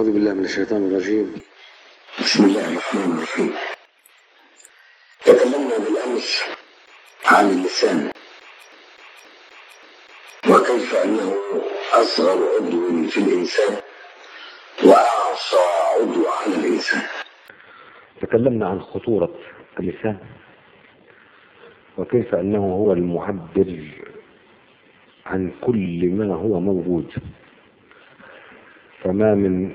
أعوذ بالله من الشيطان الرجيم بسم الله الرحمن الرحيم تكلمنا بالأمس عن اللسان وكيف أنه أصغر عضو في الإنسان وأعصى عضو على الإنسان تكلمنا عن خطورة اللسان وكيف أنه هو المعبر عن كل ما هو موجود فما من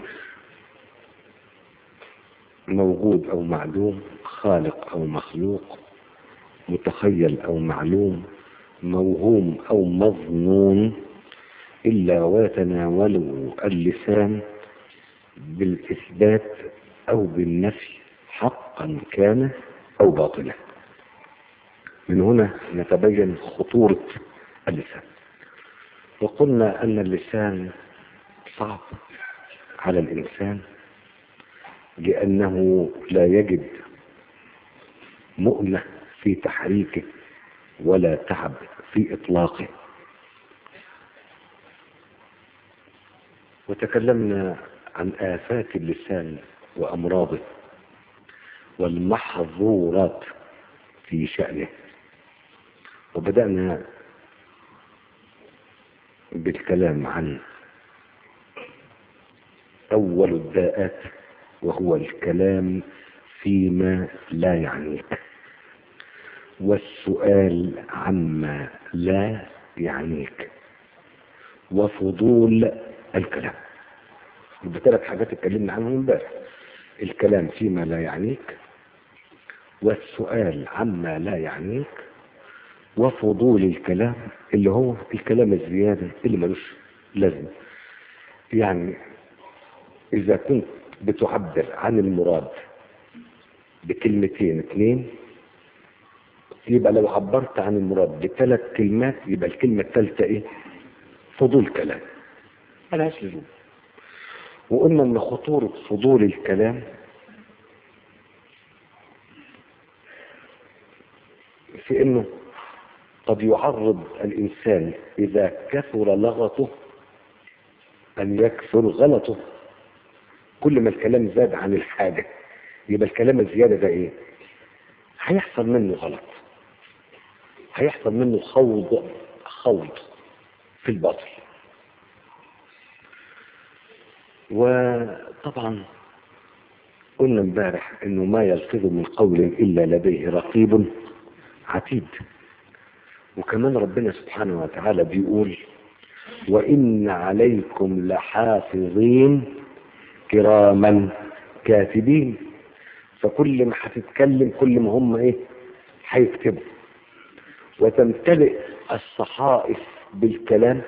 موجود أو معدوم خالق أو مخلوق متخيل أو معلوم موهوم أو مظنون إلا ويتناوله اللسان بالإثبات أو بالنفي حقا كان أو باطلا من هنا نتبين خطورة اللسان وقلنا أن اللسان صعب على الإنسان لأنه لا يجد مؤنة في تحريكه ولا تعب في إطلاقه وتكلمنا عن آفات اللسان وأمراضه والمحظورات في شأنه وبدأنا بالكلام عن أول الداءات وهو الكلام فيما لا يعنيك والسؤال عما لا يعنيك وفضول الكلام بثلاث حاجات اتكلمنا عنهم امبارح الكلام فيما لا يعنيك والسؤال عما لا يعنيك وفضول الكلام اللي هو الكلام الزيادة اللي ملوش لازمة يعني إذا كنت بتعبر عن المراد بكلمتين اثنين يبقى لو عبرت عن المراد بثلاث كلمات يبقى الكلمة الثالثة ايه فضول كلام ملهاش لزوم وقلنا ان خطورة فضول الكلام في انه قد يعرض الانسان اذا كثر لغطه ان يكثر غلطه كل ما الكلام زاد عن الحاجة يبقى الكلام الزيادة ده ايه هيحصل منه غلط هيحصل منه خوض خوض في الباطل وطبعا قلنا امبارح انه ما يلفظ من قول الا لديه رقيب عتيد وكمان ربنا سبحانه وتعالى بيقول وان عليكم لحافظين كراما كاتبين فكل ما هتتكلم كل ما هم ايه هيكتبوا وتمتلئ الصحائف بالكلام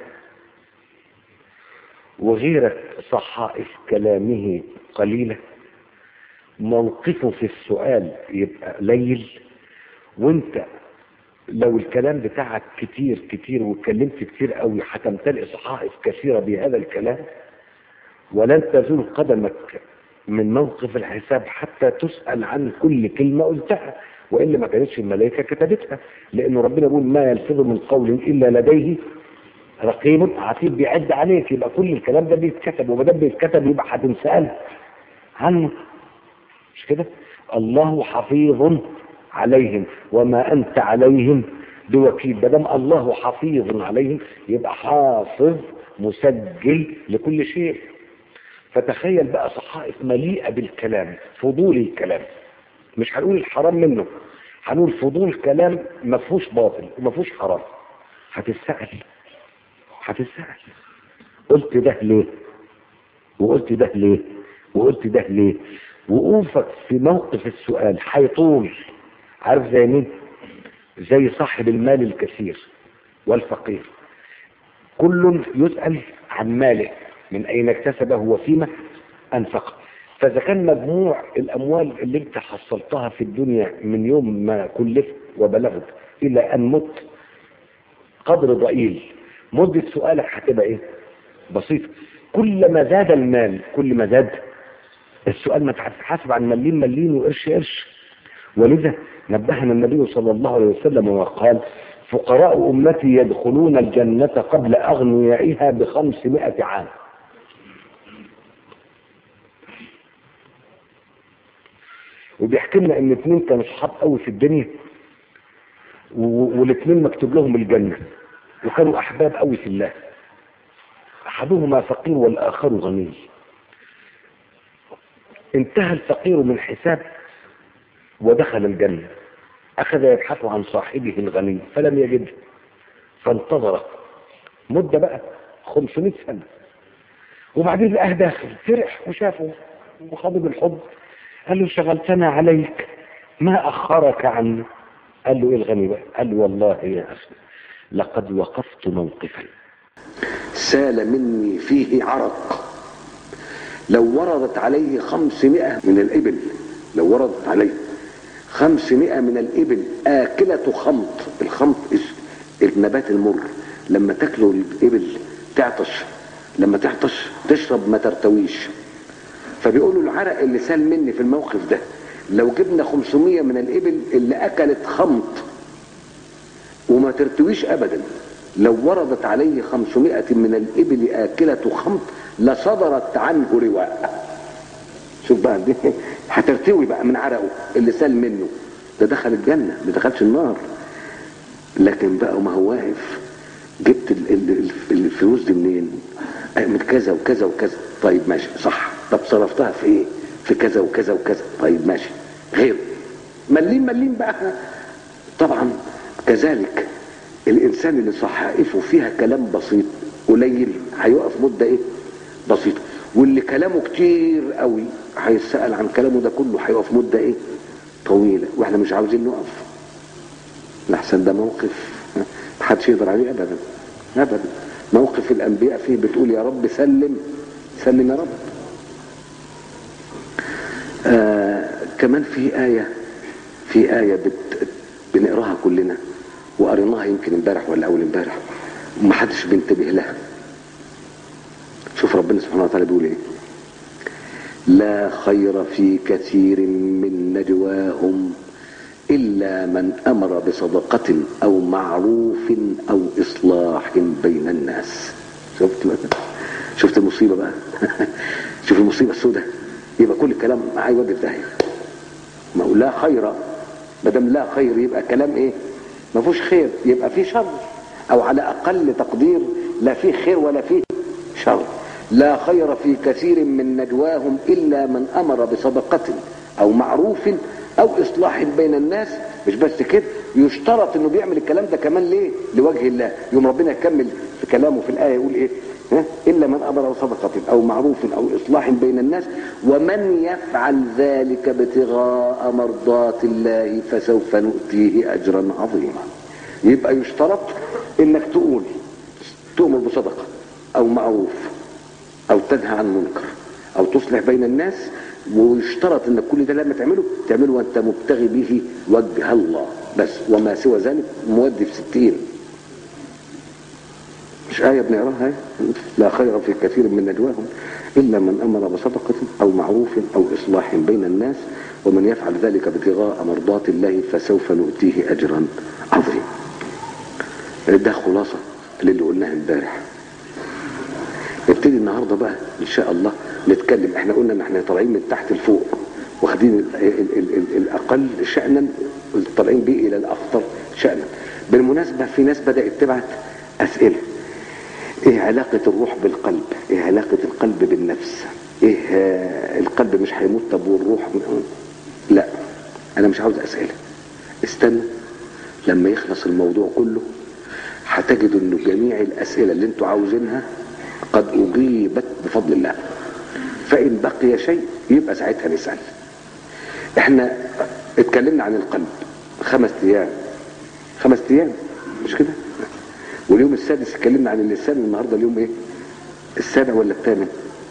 وغيرك صحائف كلامه قليلة موقفه في السؤال يبقى قليل وانت لو الكلام بتاعك كتير كتير واتكلمت كتير قوي هتمتلئ صحائف كثيرة بهذا الكلام ولن تزول قدمك من موقف الحساب حتى تسأل عن كل كلمة قلتها وإلا ما كانتش الملائكة كتبتها لأن ربنا يقول ما يلفظ من قول إلا لديه رقيب عتيد بيعد عليك يبقى كل الكلام ده بيتكتب وما دام بيتكتب يبقى هتنسأل عنه مش كده الله حفيظ عليهم وما أنت عليهم بوكيل ما دام الله حفيظ عليهم يبقى حافظ مسجل لكل شيء فتخيل بقى صحائف مليئة بالكلام فضول الكلام مش هنقول الحرام منه هنقول فضول كلام ما فيهوش باطل وما فيهوش حرام هتسأل هتسأل قلت ده ليه وقلت ده ليه وقلت ده ليه وقوفك في موقف السؤال هيطول عارف زي مين زي صاحب المال الكثير والفقير كل يسأل عن ماله من أين اكتسبه وفيما أنفقه فإذا كان مجموع الأموال اللي أنت حصلتها في الدنيا من يوم ما كلفت وبلغت إلى أن مت قدر ضئيل مدة سؤالك هتبقى إيه؟ بسيطة كلما زاد المال كل ما زاد السؤال ما تحاسب عن مليم مليم وقرش قرش ولذا نبهنا النبي صلى الله عليه وسلم وقال فقراء أمتي يدخلون الجنة قبل أغنيائها بخمسمائة عام وبيحكي لنا ان اتنين كانوا صحاب قوي في الدنيا و- والاتنين مكتوب لهم الجنة وكانوا احباب قوي في الله احدهما فقير والاخر غني انتهى الفقير من حساب ودخل الجنة اخذ يبحث عن صاحبه الغني فلم يجده فانتظر مدة بقى 500 سنة وبعدين لقاه داخل فرح وشافه وخاض بالحب قال له شغلتنا عليك ما أخرك عني قال له إيه الغني بقى قال له والله يا أخي لقد وقفت موقفا سال مني فيه عرق لو وردت عليه خمسمائة من الإبل لو وردت عليه خمسمائة من الإبل آكلة خمط الخمط اس- النبات المر لما تاكله الإبل تعطش لما تعطش تشرب ما ترتويش فبيقولوا العرق اللي سال مني في الموقف ده لو جبنا 500 من الإبل اللي أكلت خمط وما ترتويش ابدا لو وردت عليه خمسمائة من الإبل آكلة خمط لصدرت عنه رواء شوف بقى دي هترتوي بقى من عرقه اللي سال منه ده دخل الجنة ما دخلش النار لكن بقى ما هو واقف جبت ال- ال- ال- الفلوس دي منين آه، من كذا وكذا وكذا طيب ماشي صح طب صرفتها في ايه في كذا وكذا وكذا طيب ماشي غير ملين ملين بقى طبعا كذلك الانسان اللي صحائفه فيها كلام بسيط قليل هيقف مده ايه بسيطه واللي كلامه كتير قوي هيسال عن كلامه ده كله هيقف مده ايه طويله واحنا مش عاوزين نقف لحسن ده موقف محدش يقدر عليه ابدا ابدا موقف الانبياء فيه بتقول يا رب سلم سلم يا رب آه كمان في آية في آية بت بنقراها كلنا وقريناها يمكن امبارح ولا أول امبارح ومحدش بينتبه لها شوف ربنا سبحانه وتعالى بيقول ايه لا خير في كثير من نجواهم إلا من أمر بصدقة أو معروف أو إصلاح بين الناس شفت بقى شفت المصيبة بقى شوف المصيبة السوداء يبقى كل الكلام هيودي في داهية ما هو لا خير ما دام لا خير يبقى كلام ايه ما فيهوش خير يبقى فيه شر او على اقل تقدير لا فيه خير ولا فيه شر لا خير في كثير من نجواهم الا من امر بصدقه او معروف او اصلاح بين الناس مش بس كده يشترط انه بيعمل الكلام ده كمان ليه لوجه الله يوم ربنا يكمل في كلامه في الايه يقول ايه ها؟ الا من امر بصدقه او معروف او اصلاح بين الناس ومن يفعل ذلك ابتغاء مرضات الله فسوف نؤتيه اجرا عظيما يبقى يشترط انك تقول تؤمر بصدقه او معروف او تنهى عن منكر او تصلح بين الناس ويشترط ان كل ده لما تعمله تعمله وانت مبتغي به وجه الله بس وما سوى ذلك مودي في ستين مش آية بنقراها اهي. لا خير في كثير من نجواهم إلا من أمر بصدقة أو معروف أو إصلاح بين الناس ومن يفعل ذلك ابتغاء مرضات الله فسوف نؤتيه أجرا عظيما ده خلاصة للي قلناه امبارح نبتدي النهارده بقى ان شاء الله نتكلم احنا قلنا ان احنا طالعين من تحت لفوق واخدين ال ال ال ال الاقل شأنا طالعين بيه الى الاخطر شأنا بالمناسبة في ناس بدأت تبعت اسئلة ايه علاقة الروح بالقلب ايه علاقة القلب بالنفس ايه آه، القلب مش هيموت طب والروح لا انا مش عاوز اسئلة استنى لما يخلص الموضوع كله هتجدوا انه جميع الاسئلة اللي انتوا عاوزينها قد اجيبت بفضل الله فان بقي شيء يبقى ساعتها نسأل احنا اتكلمنا عن القلب خمس ايام خمس ايام مش كده واليوم السادس اتكلمنا عن اللسان النهارده اليوم ايه السابع ولا الثامن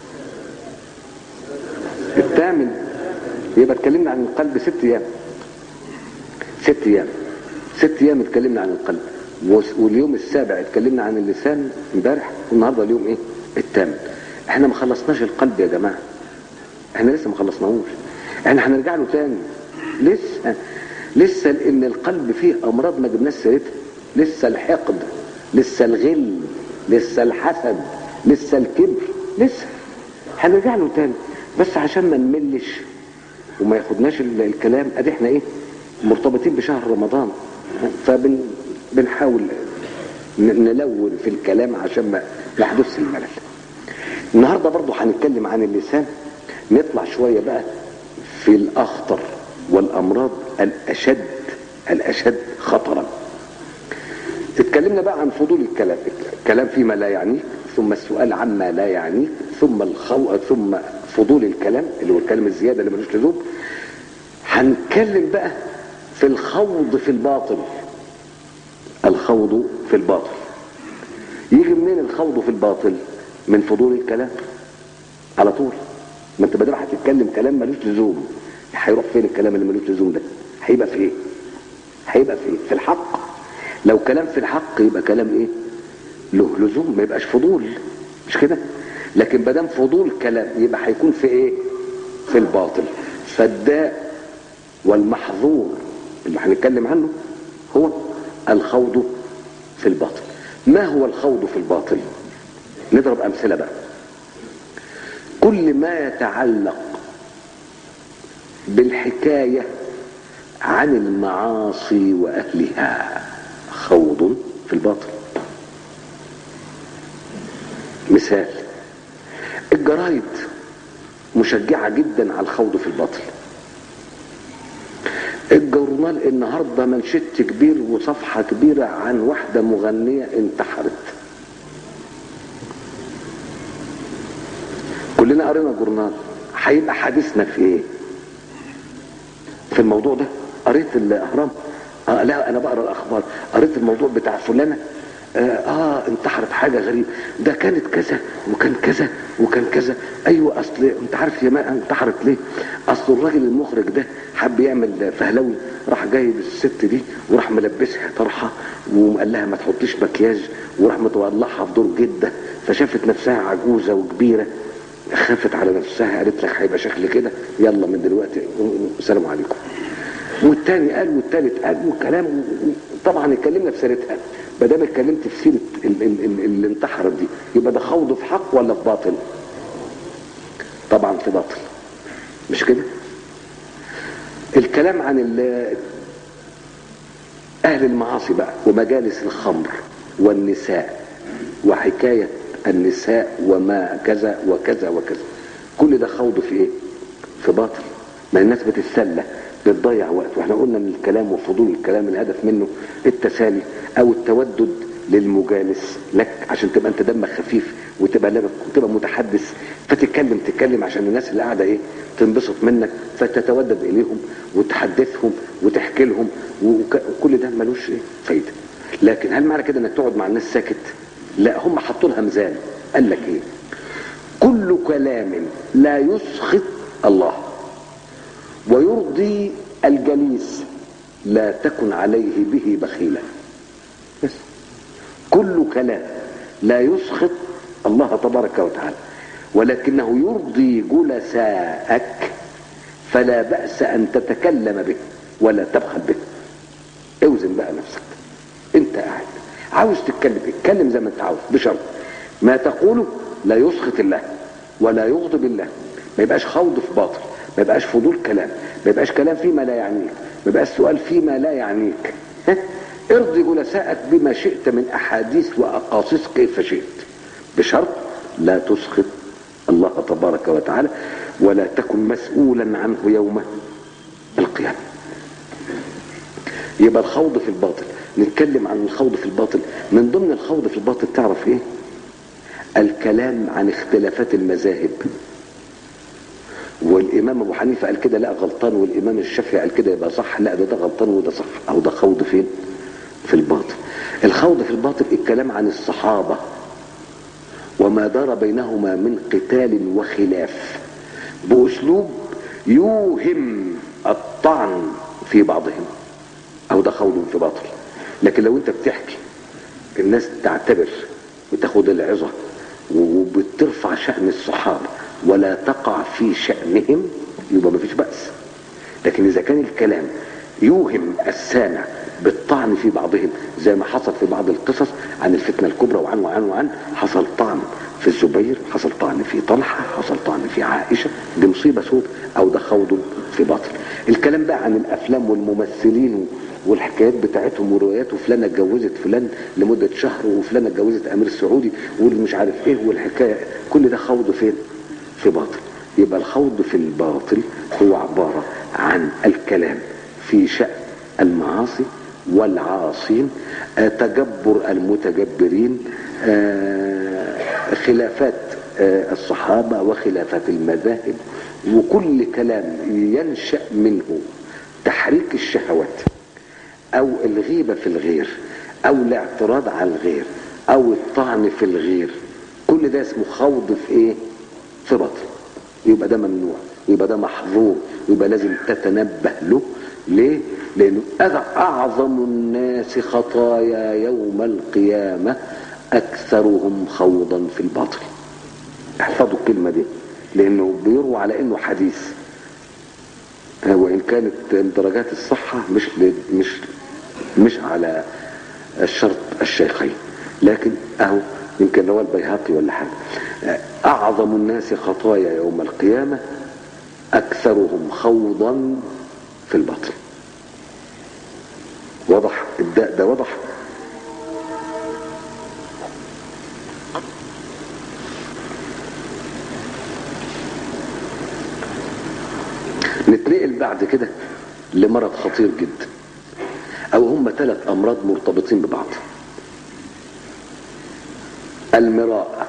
الثامن يبقى اتكلمنا عن القلب ست ايام ست ايام ست ايام اتكلمنا عن القلب وس- واليوم السابع اتكلمنا عن اللسان امبارح والنهارده اليوم ايه الثامن احنا ما خلصناش القلب يا جماعه احنا لسه ما خلصناهوش احنا هنرجع له تاني لسه لسه لان القلب فيه امراض ما جبناش سيرتها لسه الحقد لسه الغل لسه الحسد لسه الكبر لسه هنرجع له تاني بس عشان ما نملش وما ياخدناش ال- الكلام ادي احنا ايه مرتبطين بشهر رمضان فبن بنحاول ن- نلون في الكلام عشان ما ما يحدث الملل النهارده برضو هنتكلم عن اللسان نطلع شويه بقى في الاخطر والامراض الاشد الاشد خطرا اتكلمنا بقى عن فضول الكلام الكلام فيما لا يعنيك ثم السؤال عما لا يعنيك ثم الخو... ثم فضول الكلام اللي هو الكلام الزياده اللي ملوش لزوم هنتكلم بقى في الخوض في الباطل الخوض في الباطل يجي منين الخوض في الباطل من فضول الكلام على طول ما انت بدل هتتكلم كلام ملوش لزوم هيروح فين الكلام اللي ملوش لزوم ده هيبقى في ايه هيبقى في ايه في الحق لو كلام في الحق يبقى كلام ايه له لزوم ما يبقاش فضول مش كده لكن ما دام فضول كلام يبقى هيكون في ايه في الباطل فالداء والمحظور اللي هنتكلم عنه هو الخوض في الباطل ما هو الخوض في الباطل نضرب امثله بقى كل ما يتعلق بالحكايه عن المعاصي واهلها خوض في الباطل مثال الجرايد مشجعه جدا على الخوض في الباطل الجورنال النهارده منشط كبير وصفحه كبيره عن واحده مغنيه انتحرت كلنا قرينا جورنال هيبقى حديثنا في ايه في الموضوع ده قريت الاهرام آه لا انا بقرا الاخبار قريت الموضوع بتاع فلانه آه, اه انتحرت حاجه غريبه ده كانت كذا وكان كذا وكان كذا ايوه اصل انت عارف يا ما انتحرت ليه اصل الراجل المخرج ده حب يعمل فهلوي راح جايب الست دي وراح ملبسها طرحه وقال لها ما تحطيش مكياج وراح مطلعها في دور جده فشافت نفسها عجوزه وكبيره خافت على نفسها قالت لك هيبقى شكل كده يلا من دلوقتي السلام عليكم والتاني قال والتالت قال والكلام طبعا اتكلمنا في سيرتها ما دام اتكلمت في سيره ال- ال- ال- اللي انتحرت دي يبقى ده خوض في حق ولا في باطل؟ طبعا في باطل مش كده؟ الكلام عن ال- اهل المعاصي بقى ومجالس الخمر والنساء وحكايه النساء وما كذا وكذا وكذا كل ده خوض في ايه؟ في باطل ما الناس بتتسلى بتضيع وقت واحنا قلنا ان الكلام وفضول الكلام الهدف منه التسالي او التودد للمجالس لك عشان تبقى انت دمك خفيف وتبقى لابق وتبقى متحدث فتتكلم تتكلم عشان الناس اللي قاعده ايه تنبسط منك فتتودد اليهم وتحدثهم وتحكي لهم وك- وكل ده ملوش ايه فايده لكن هل معنى كده انك تقعد مع الناس ساكت لا هم حطوا لها ميزان قال لك ايه كل كلام لا يسخط الله ويرضي الجليس لا تكن عليه به بخيلا بس كل كلام لا يسخط الله تبارك وتعالى ولكنه يرضي جلساءك فلا بأس أن تتكلم به ولا تبخل به اوزن بقى نفسك انت قاعد عاوز تتكلم اتكلم زي ما انت عاوز بشرط ما تقوله لا يسخط الله ولا يغضب الله ما يبقاش خوض في باطل ما يبقاش فضول كلام ما يبقاش كلام فيما لا يعنيك ما يبقاش سؤال فيما لا يعنيك ها؟ ارضي جلسائك بما شئت من احاديث واقاصيص كيف شئت بشرط لا تسخط الله تبارك وتعالى ولا تكن مسؤولا عنه يوم القيامه يبقى الخوض في الباطل نتكلم عن الخوض في الباطل من ضمن الخوض في الباطل تعرف ايه الكلام عن اختلافات المذاهب والامام ابو حنيفه قال كده لا غلطان والامام الشافعي قال كده يبقى صح لا ده ده غلطان وده صح او ده خوض فين في الباطل الخوض في الباطل الكلام عن الصحابه وما دار بينهما من قتال وخلاف باسلوب يوهم الطعن في بعضهم او ده خوض في باطل لكن لو انت بتحكي الناس تعتبر وتاخد العظه وبترفع شأن الصحابة ولا تقع في شأنهم يبقى مفيش بأس لكن إذا كان الكلام يوهم السامع بالطعن في بعضهم زي ما حصل في بعض القصص عن الفتنة الكبرى وعن وعن وعن حصل طعن في الزبير حصل طعن في طلحة حصل طعن في عائشة دي مصيبة سود أو ده خوض في باطل الكلام بقى عن الأفلام والممثلين والحكايات بتاعتهم وروايات وفلانة اتجوزت فلان لمدة شهر وفلانة اتجوزت أمير سعودي والمش عارف إيه والحكاية كل ده خوض فين؟ في باطل يبقى الخوض في الباطل هو عبارة عن الكلام في شأن المعاصي والعاصين آه، تجبر المتجبرين آه، خلافات آه، الصحابة وخلافات المذاهب وكل كلام ينشأ منه تحريك الشهوات او الغيبة في الغير او الاعتراض على الغير او الطعن في الغير كل ده اسمه خوض في ايه في بطل يبقى ده ممنوع يبقى ده محظور يبقى لازم تتنبه له ليه لانه أذ- اعظم الناس خطايا يوم القيامة اكثرهم خوضا في الباطل احفظوا الكلمة دي لانه بيروى على انه حديث آه، وان كانت درجات الصحة مش ل- مش مش على الشرط الشيخين لكن اهو يمكن رواه البيهقي ولا حاجه آه، اعظم الناس خطايا يوم القيامه اكثرهم خوضا في الباطل واضح الداء ده واضح نتنقل بعد كده لمرض خطير جدا او هم ثلاث امراض مرتبطين ببعض المراء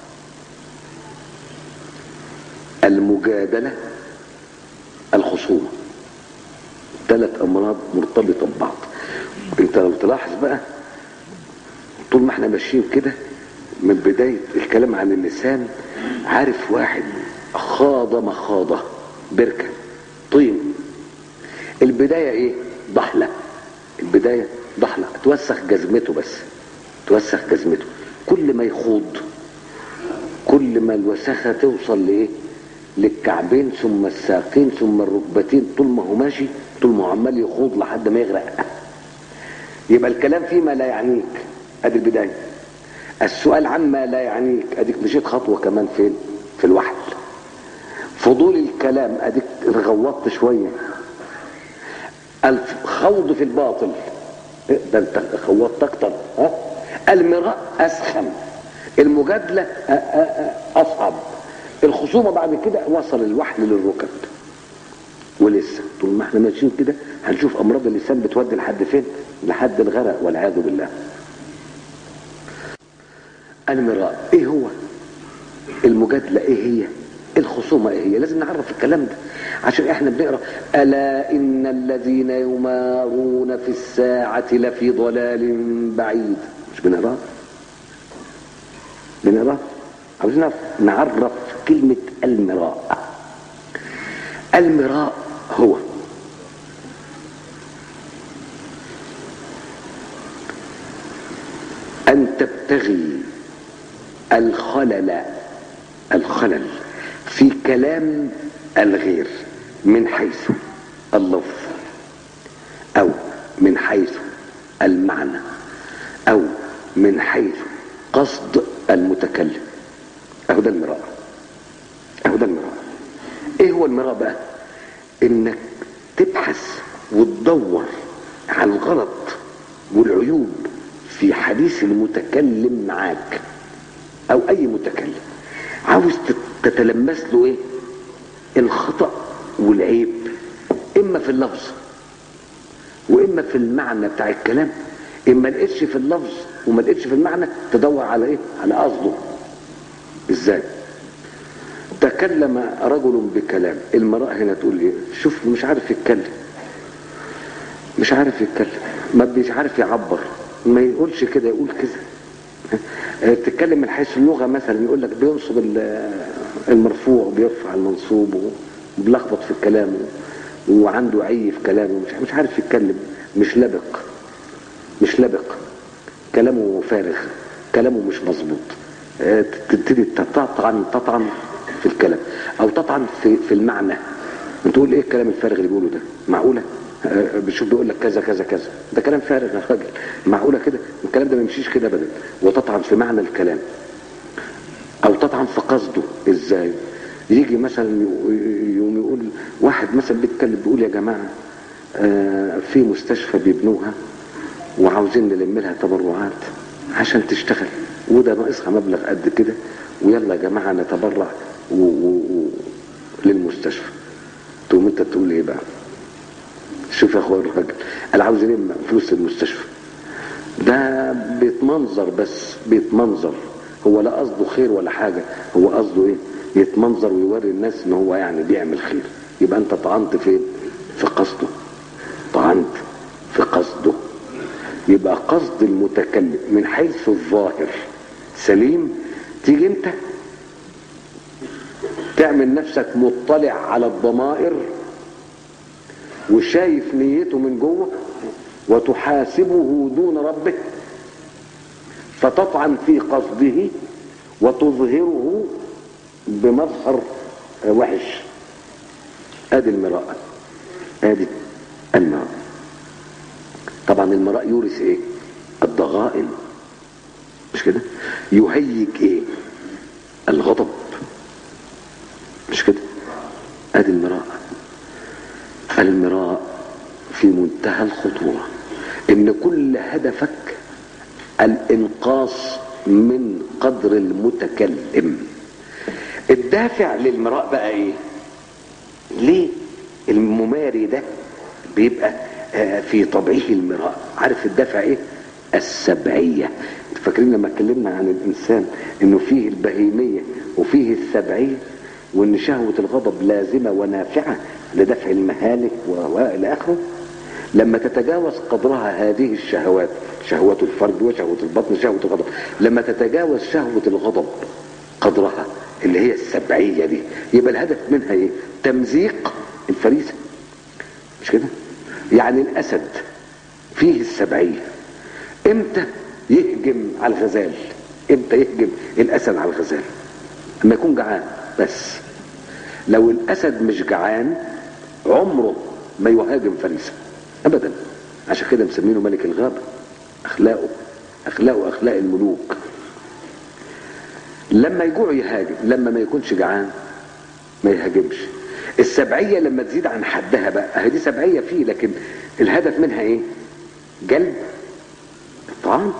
المجادلة الخصومة ثلاث امراض مرتبطة ببعض انت لو تلاحظ بقى طول ما احنا ماشيين كده من بداية الكلام عن اللسان عارف واحد خاض مخاضة بركة طين البداية ايه ضحلة البداية ضحلة توسخ جزمته بس توسخ جزمته كل ما يخوض كل ما الوساخة توصل لايه للكعبين ثم الساقين ثم الركبتين طول ما هو ماشي طول ما هو عمال يخوض لحد ما يغرق يبقى الكلام فيما لا يعنيك ادي البداية السؤال عما لا يعنيك اديك مشيت خطوة كمان فين في الوحل فضول الكلام اديك غوطت شوية الخوض في الباطل إيه ده انت خوضت اكتر ها المراء اسخن المجادلة أ- أ- أ- اصعب الخصومة بعد كده وصل الوحل للركب ولسه طول ما احنا ماشيين كده هنشوف امراض اللسان بتودي لحد فين لحد الغرق والعياذ بالله المراء ايه هو المجادلة ايه هي الخصومة ايه هي لازم نعرف الكلام ده عشان احنا بنقرا الا ان الذين يمارون في الساعة لفي ضلال بعيد مش بنقرا بنقرا عاوزين نعرف- نعرف كلمة المراء المراء هو أن تبتغي الخلل الخلل في كلام الغير من حيث اللفظ أو من حيث المعنى أو من حيث قصد المتكلم أهو ده المراء أهو ده المراء إيه هو المراء بقى إنك تبحث وتدور على الغلط والعيوب في حديث المتكلم معاك او اي متكلم عاوز تت- تتلمس له ايه الخطأ والعيب اما في اللفظ واما في المعنى بتاع الكلام اما لقيتش في اللفظ وما لقيتش في المعنى تدور على ايه على قصده ازاي تكلم رجل بكلام المرأة هنا تقول ايه شوف مش عارف يتكلم مش عارف يتكلم ما مش عارف يعبر ما يقولش كده يقول كده آه، تتكلم من حيث اللغة مثلا يقول لك بينصب ال- المرفوع بيرفع المنصوب وبيلخبط في الكلام وعنده عي في كلامه مش مش عارف يتكلم مش لبق مش لبق كلامه فارغ كلامه مش مظبوط آه، تبتدي تطعن تطعن في الكلام او تطعن في في المعنى تقول ايه الكلام الفارغ اللي بيقوله ده معقوله آه، بشوف بيقول لك كذا كذا كذا ده كلام فارغ يا راجل معقوله كده الكلام ده ما يمشيش كده ابدا وتطعن في معنى الكلام او تطعن في قصده ازاي يجي مثلا يوم يقول واحد مثلا بيتكلم بيقول يا جماعه آه، في مستشفى بيبنوها وعاوزين نلم لها تبرعات عشان تشتغل وده ناقصها مبلغ قد كده ويلا يا جماعه نتبرع و... و... و... للمستشفى تقوم انت تقول ايه بقى شوف يا اخويا الراجل انا عاوز يلم فلوس المستشفى ده بيتمنظر بس بيتمنظر هو لا قصده خير ولا حاجه هو قصده ايه يتمنظر ويوري الناس ان هو يعني بيعمل خير يبقى انت طعنت فين في قصده طعنت في قصده يبقى قصد المتكلم من حيث الظاهر سليم تيجي انت تعمل نفسك مطلع على الضمائر وشايف نيته من جوه وتحاسبه دون ربه فتطعن في قصده وتظهره بمظهر وحش ادي المراءة ادي المراءة طبعا المراء يورث ايه الضغائن مش كده يهيج ايه الغضب مش كده ادي المراء المراء في منتهى الخطورة ان كل هدفك الانقاص من قدر المتكلم الدافع للمراء بقى ايه ليه المماري ده بيبقى آه، في طبعه المراء عارف الدافع ايه السبعية فاكرين لما اتكلمنا عن الانسان انه فيه البهيمية وفيه السبعية وان شهوة الغضب لازمة ونافعة لدفع المهالك والى اخره لما تتجاوز قدرها هذه الشهوات شهوة الفرد وشهوة البطن شهوة الغضب لما تتجاوز شهوة الغضب قدرها اللي هي السبعية دي يبقى الهدف منها ايه تمزيق الفريسة مش كده يعني الاسد فيه السبعية امتى يهجم على الغزال امتى يهجم الاسد على الغزال لما يكون جعان بس لو الاسد مش جعان عمره ما يهاجم فريسة ابدا عشان كده مسمينه ملك الغابة اخلاقه اخلاقه اخلاق الملوك لما يجوع يهاجم لما ما يكونش جعان ما يهاجمش السبعية لما تزيد عن حدها بقى اهي دي سبعية فيه لكن الهدف منها ايه جلب الطعام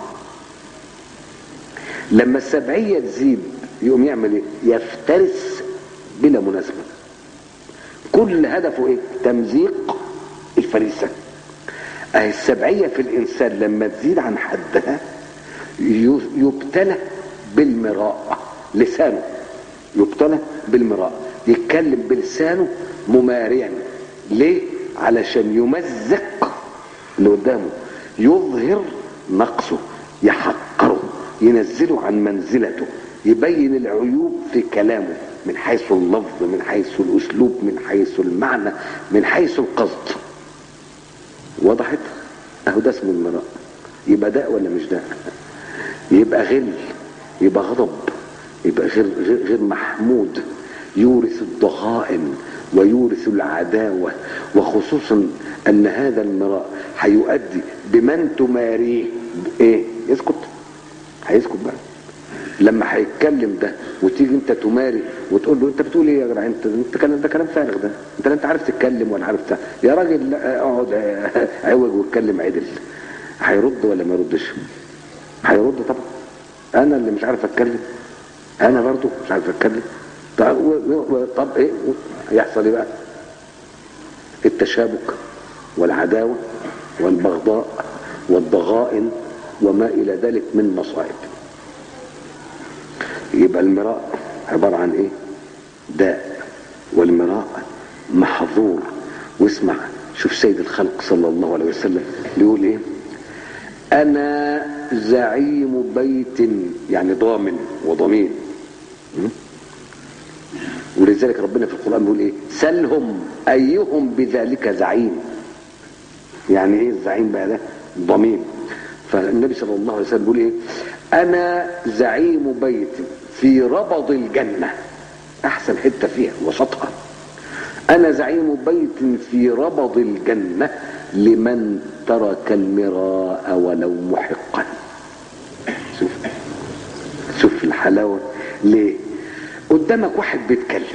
لما السبعية تزيد يقوم يعمل ايه يفترس بلا مناسبة كل هدفه ايه تمزيق الفريسة اهي السبعية في الانسان لما تزيد عن حدها يبتلى بالمراء لسانه يبتلى بالمراء يتكلم بلسانه مماريا ليه علشان يمزق اللي قدامه يظهر نقصه يحقره ينزله عن منزلته يبين العيوب في كلامه من حيث اللفظ من حيث الاسلوب من حيث المعنى من حيث القصد وضحت اهو ده اسمه المراء يبقى داء ولا مش داء يبقى غل يبقى غضب يبقى غير, غير, غير محمود يورث الضغائن ويورث العداوة وخصوصا ان هذا المراء هيؤدي بمن تماريه ايه يسكت هيسكت بقى لما هيتكلم ده وتيجي انت تماري وتقول له انت بتقول ايه يا جدع انت انت كلام ده كلام فارغ ده انت لا انت عارف تتكلم ولا عارف يا راجل اقعد عوج واتكلم عدل هيرد ولا ما يردش هيرد طبعا انا اللي مش عارف اتكلم انا برضو مش عارف اتكلم طب, طب ايه يحصل ايه بقى التشابك والعداوة والبغضاء والضغائن وما الى ذلك من مصائب يبقى المراء عبارة عن ايه داء والمراء محظور واسمع شوف سيد الخلق صلى الله عليه وسلم بيقول ايه انا زعيم بيت يعني ضامن وضمين ولذلك ربنا في القرآن بيقول ايه سلهم ايهم بذلك زعيم يعني ايه الزعيم بقى ده ضمين فالنبي صلى الله عليه وسلم بيقول ايه انا زعيم بيت في ربض الجنة احسن حتة فيها وسطها انا زعيم بيت في ربض الجنة لمن ترك المراء ولو محقا شوف شوف الحلاوة ليه قدامك واحد بيتكلم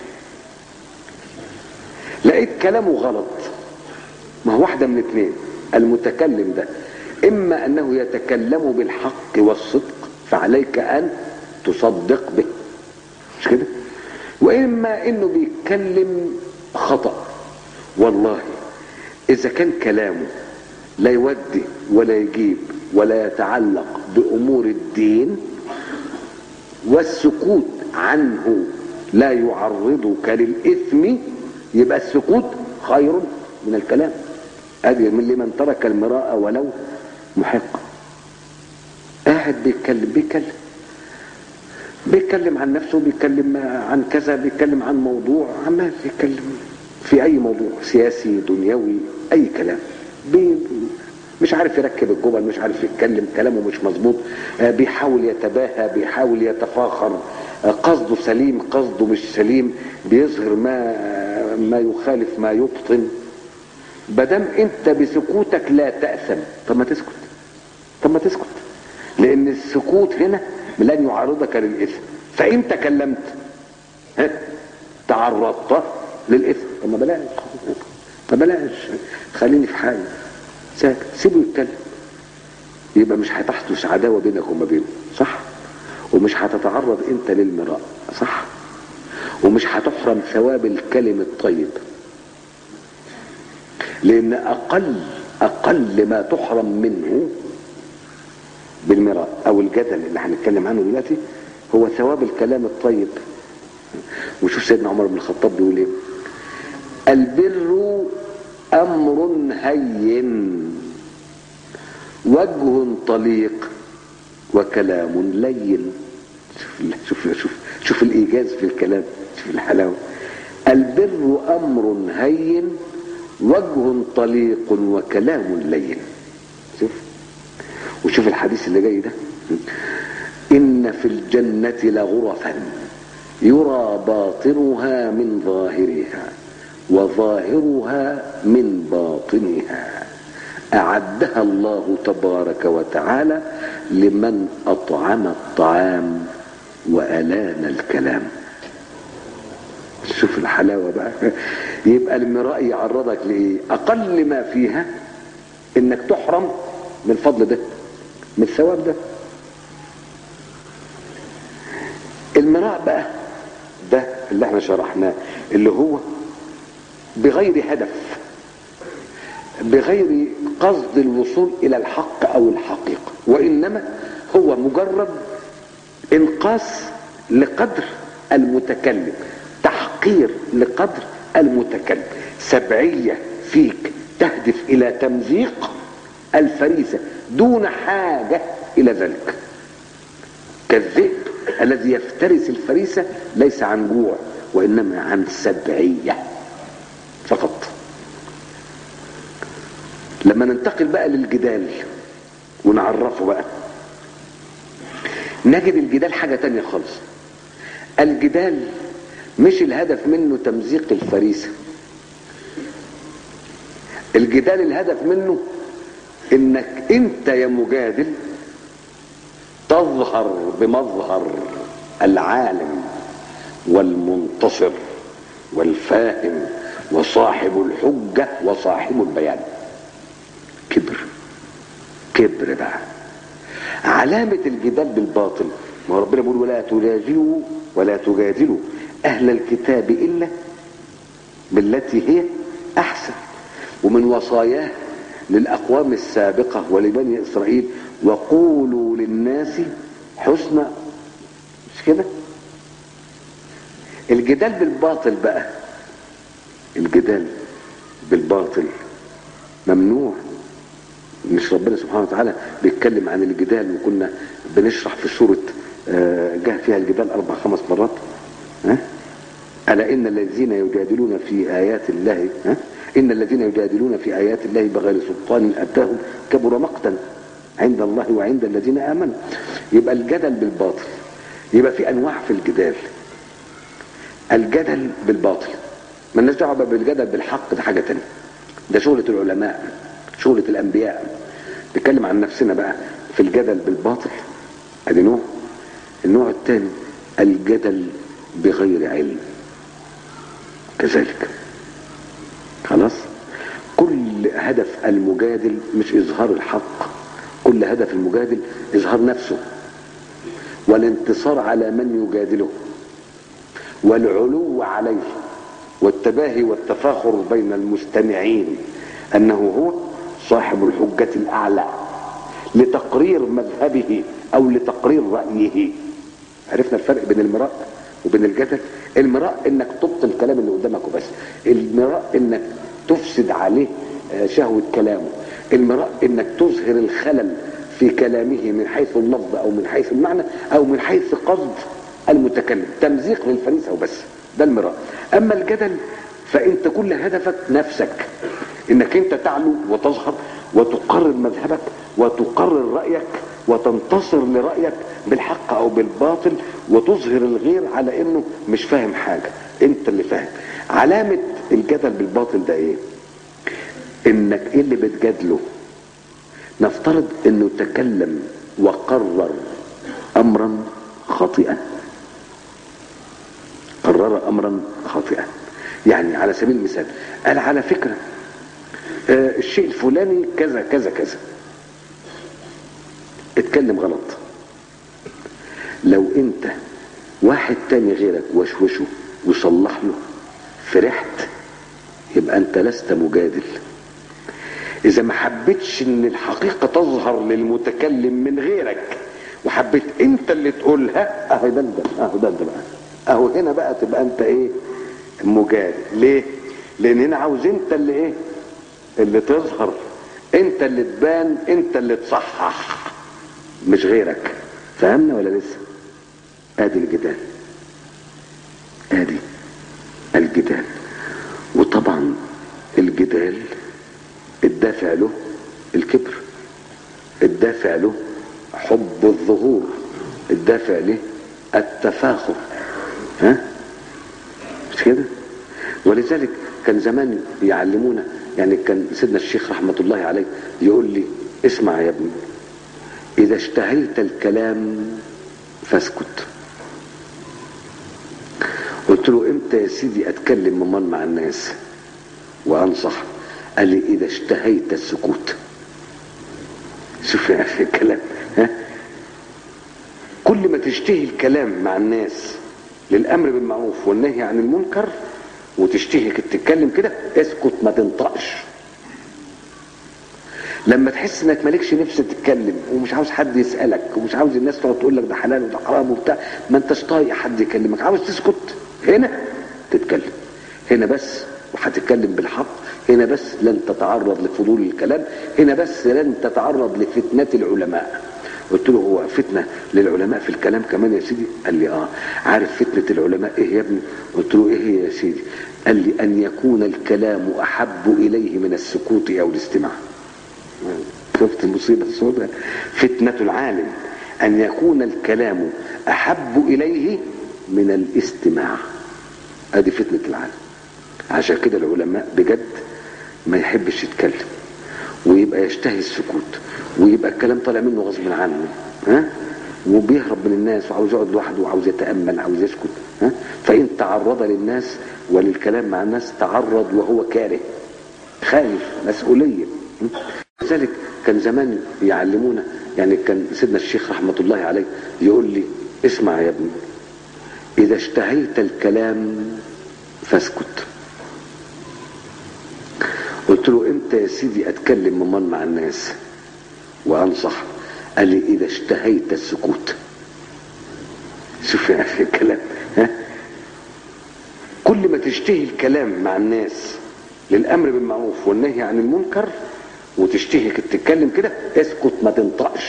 لقيت كلامه غلط ما هو واحدة من اتنين المتكلم ده إما أنه يتكلم بالحق والصدق فعليك أن تصدق به مش كده وإما أنه بيتكلم خطأ والله إذا كان كلامه لا يودي ولا يجيب ولا يتعلق بأمور الدين والسكوت عنه لا يعرضك للإثم يبقى السكوت خير من الكلام ادي من لمن ترك المراء ولو محق قاعد بيتكلم بيتكلم بيتكلم عن نفسه بيتكلم عن كذا بيتكلم عن موضوع عمال يتكلم في اي موضوع سياسي دنيوي اي كلام بي مش عارف يركب الجمل مش عارف يتكلم كلامه مش مظبوط آه، بيحاول يتباهى بيحاول يتفاخر آه، قصده سليم قصده مش سليم بيظهر ما ما يخالف ما يبطن بدم انت بسكوتك لا تأثم طب ما تسكت طب ما تسكت لان السكوت هنا لن يعرضك للاثم فان تكلمت ها، تعرضت للاثم طب ما بلاش ما بلاش خليني في حالي ساكت سيبه يتكلم يبقى مش هتحدث عداوه بينك وما بينه صح ومش هتتعرض انت للمراء صح ومش هتحرم ثواب الكلم الطيب لان اقل اقل ما تحرم منه بالمراء او الجدل اللي هنتكلم عنه دلوقتي هو ثواب الكلام الطيب وشوف سيدنا عمر بن الخطاب بيقول ايه البر امر هين وجه طليق وكلام لين شوف شوف شوف شوف الايجاز في الكلام شوف الحلاوه البر امر هين وجه طليق وكلام لين شوف وشوف الحديث اللي جاي ده ان في الجنه لغرفا يرى باطنها من ظاهرها وظاهرها من باطنها اعدها الله تبارك وتعالى لمن اطعم الطعام والان الكلام شوف الحلاوه بقى يبقى المراء يعرضك لايه اقل ما فيها انك تحرم من الفضل ده من الثواب ده المراء بقى ده اللي احنا شرحناه اللي هو بغير هدف بغير قصد الوصول الى الحق او الحقيقه وانما هو مجرد انقاص لقدر المتكلم تحقير لقدر المتكلم سبعيه فيك تهدف الى تمزيق الفريسه دون حاجه الى ذلك كالذئب الذي يفترس الفريسه ليس عن جوع وانما عن سبعيه فقط لما ننتقل بقى للجدال ونعرفه بقى نجد الجدال حاجة تانية خالص الجدال مش الهدف منه تمزيق الفريسة الجدال الهدف منه انك انت يا مجادل تظهر بمظهر العالم والمنتصر والفاهم وصاحب الحجة وصاحب البيان كبر كبر بقى علامة الجدال بالباطل ما هو ربنا بيقول ولا تجادلوا ولا تجادلوا أهل الكتاب إلا بالتي هي أحسن ومن وصاياه للأقوام السابقة ولبني إسرائيل وقولوا للناس حسنا مش كده الجدال بالباطل بقى الجدال بالباطل ممنوع مش ربنا سبحانه وتعالى بيتكلم عن الجدال وكنا بنشرح في سورة آه، جه فيها الجدال أربع خمس مرات ها؟ ألا إن الذين يجادلون في آيات الله ها؟ إن الذين يجادلون في آيات الله بغير سلطان أتاهم كبر مقتا عند الله وعند الذين آمنوا يبقى الجدل بالباطل يبقى في أنواع في الجدال الجدل بالباطل مالناش دعوه بقى بالجدل بالحق ده حاجه تانية ده شغله العلماء شغلة الانبياء نتكلم عن نفسنا بقى في الجدل بالباطل ادي نوع النوع الثاني الجدل بغير علم كذلك خلاص كل هدف المجادل مش اظهار الحق كل هدف المجادل اظهار نفسه والانتصار على من يجادله والعلو عليه والتباهي والتفاخر بين المستمعين انه هو صاحب الحجة الاعلى لتقرير مذهبه او لتقرير رأيه عرفنا الفرق بين المراء وبين الجدل المراء انك تبطل الكلام اللي قدامك وبس المراء انك تفسد عليه شهوة كلامه المراء انك تظهر الخلل في كلامه من حيث اللفظ او من حيث المعنى او من حيث قصد المتكلم تمزيق للفريسة وبس ده المراء اما الجدل فانت كل هدفك نفسك انك انت تعلو وتظهر وتقرر مذهبك وتقرر رأيك وتنتصر لرأيك بالحق او بالباطل وتظهر الغير على انه مش فاهم حاجة انت اللي فاهم علامة الجدل بالباطل ده ايه انك ايه اللي بتجادله نفترض انه تكلم وقرر امرا خاطئا قرر امرا خاطئا يعني على سبيل المثال قال على فكرة آه الشيء الفلاني كذا كذا كذا اتكلم غلط لو انت واحد تاني غيرك وشوشه وصلح له فرحت يبقى انت لست مجادل اذا ما حبيتش ان الحقيقة تظهر للمتكلم من غيرك وحبيت انت اللي تقولها اهو ده ده اهو ده ده بقى اهو هنا بقى تبقى انت ايه مجادل ليه لان هنا عاوز انت اللي ايه اللي تظهر انت اللي تبان انت اللي تصحح مش غيرك فهمنا ولا لسه ادي الجدال ادي الجدال وطبعا الجدال الدافع له الكبر الدافع له حب الظهور الدافع له التفاخر ها مش كده ولذلك كان زمان يعلمونا يعني كان سيدنا الشيخ رحمة الله عليه يقول لي اسمع يا ابني إذا اشتهيت الكلام فاسكت قلت له امتى يا سيدي اتكلم ممان مع الناس وانصح قال لي اذا اشتهيت السكوت شوف يا اخي الكلام ها كل ما تشتهي الكلام مع الناس للامر بالمعروف والنهي عن المنكر وتشتهي تتكلم كده اسكت ما تنطقش لما تحس انك مالكش نفس تتكلم ومش عاوز حد يسالك ومش عاوز الناس تقعد تقول لك ده حلال وده حرام وبتاع ما انتش طايق حد يكلمك عاوز تسكت هنا تتكلم هنا بس وهتتكلم بالحق هنا بس لن تتعرض لفضول الكلام هنا بس لن تتعرض لفتنة العلماء قلت له هو فتنة للعلماء في الكلام كمان يا سيدي قال لي اه عارف فتنة العلماء ايه يا ابني قلت له ايه هي يا سيدي قال لي ان يكون الكلام احب اليه من السكوت او الاستماع شفت المصيبة السوداء فتنة العالم ان يكون الكلام احب اليه من الاستماع ادي فتنة العالم عشان كده العلماء بجد ما يحبش يتكلم ويبقى يشتهي السكوت ويبقى الكلام طالع منه غصب عنه ها وبيهرب من الناس وعاوز يقعد لوحده وعاوز يتامل عاوز يسكت ها فان تعرض للناس وللكلام مع الناس تعرض وهو كاره خايف مسؤوليه لذلك كان زمان يعلمونا يعني كان سيدنا الشيخ رحمه الله عليه يقول لي اسمع يا ابني اذا اشتهيت الكلام فاسكت قلت له امتى يا سيدي اتكلم ممان مع الناس وانصح قال لي اذا اشتهيت السكوت شوف يا اخي الكلام ها كل ما تشتهي الكلام مع الناس للامر بالمعروف والنهي عن المنكر وتشتهي تتكلم كده اسكت ما تنطقش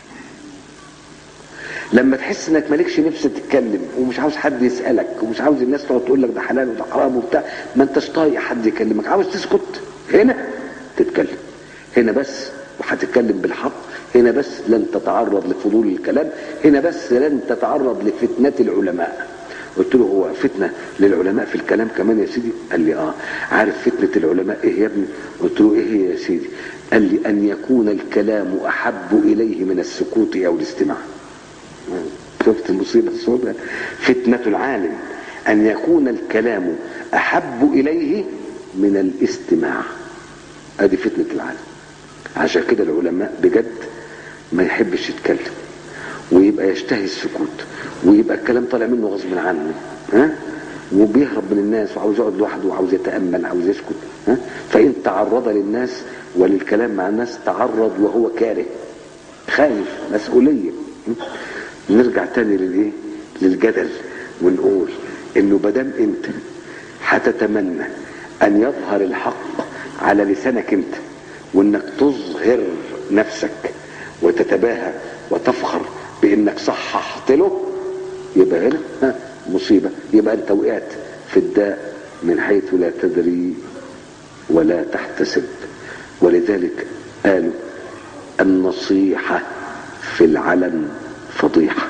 لما تحس انك مالكش نفس تتكلم ومش عاوز حد يسالك ومش عاوز الناس تقعد تقول لك ده حلال وده حرام وبتاع ما انتش طايق حد يكلمك عاوز تسكت هنا تتكلم هنا بس وهتتكلم بالحق هنا بس لن تتعرض لفضول الكلام هنا بس لن تتعرض لفتنة العلماء قلت له هو فتنة للعلماء في الكلام كمان يا سيدي قال لي اه عارف فتنة العلماء ايه يا ابني قلت له ايه هي يا سيدي قال لي أن يكون الكلام أحب إليه من السكوت أو الاستماع شفت المصيبة السوداء فتنة العالم أن يكون الكلام أحب إليه من الاستماع هذه فتنة العالم عشان كده العلماء بجد ما يحبش يتكلم ويبقى يشتهي السكوت ويبقى الكلام طالع منه غصب عنه ها وبيهرب من الناس وعاوز يقعد لوحده وعاوز يتامل عاوز يسكت ها فان تعرض للناس وللكلام مع الناس تعرض وهو كاره خايف مسؤوليه نرجع تاني للايه للجدل ونقول انه بدام انت هتتمنى ان يظهر الحق على لسانك انت وانك تظهر نفسك وتتباهى وتفخر بانك صححت له يبقى هنا ها، مصيبه يبقى انت وقعت في الداء من حيث لا تدري ولا تحتسب ولذلك قالوا النصيحه في العلن فضيحه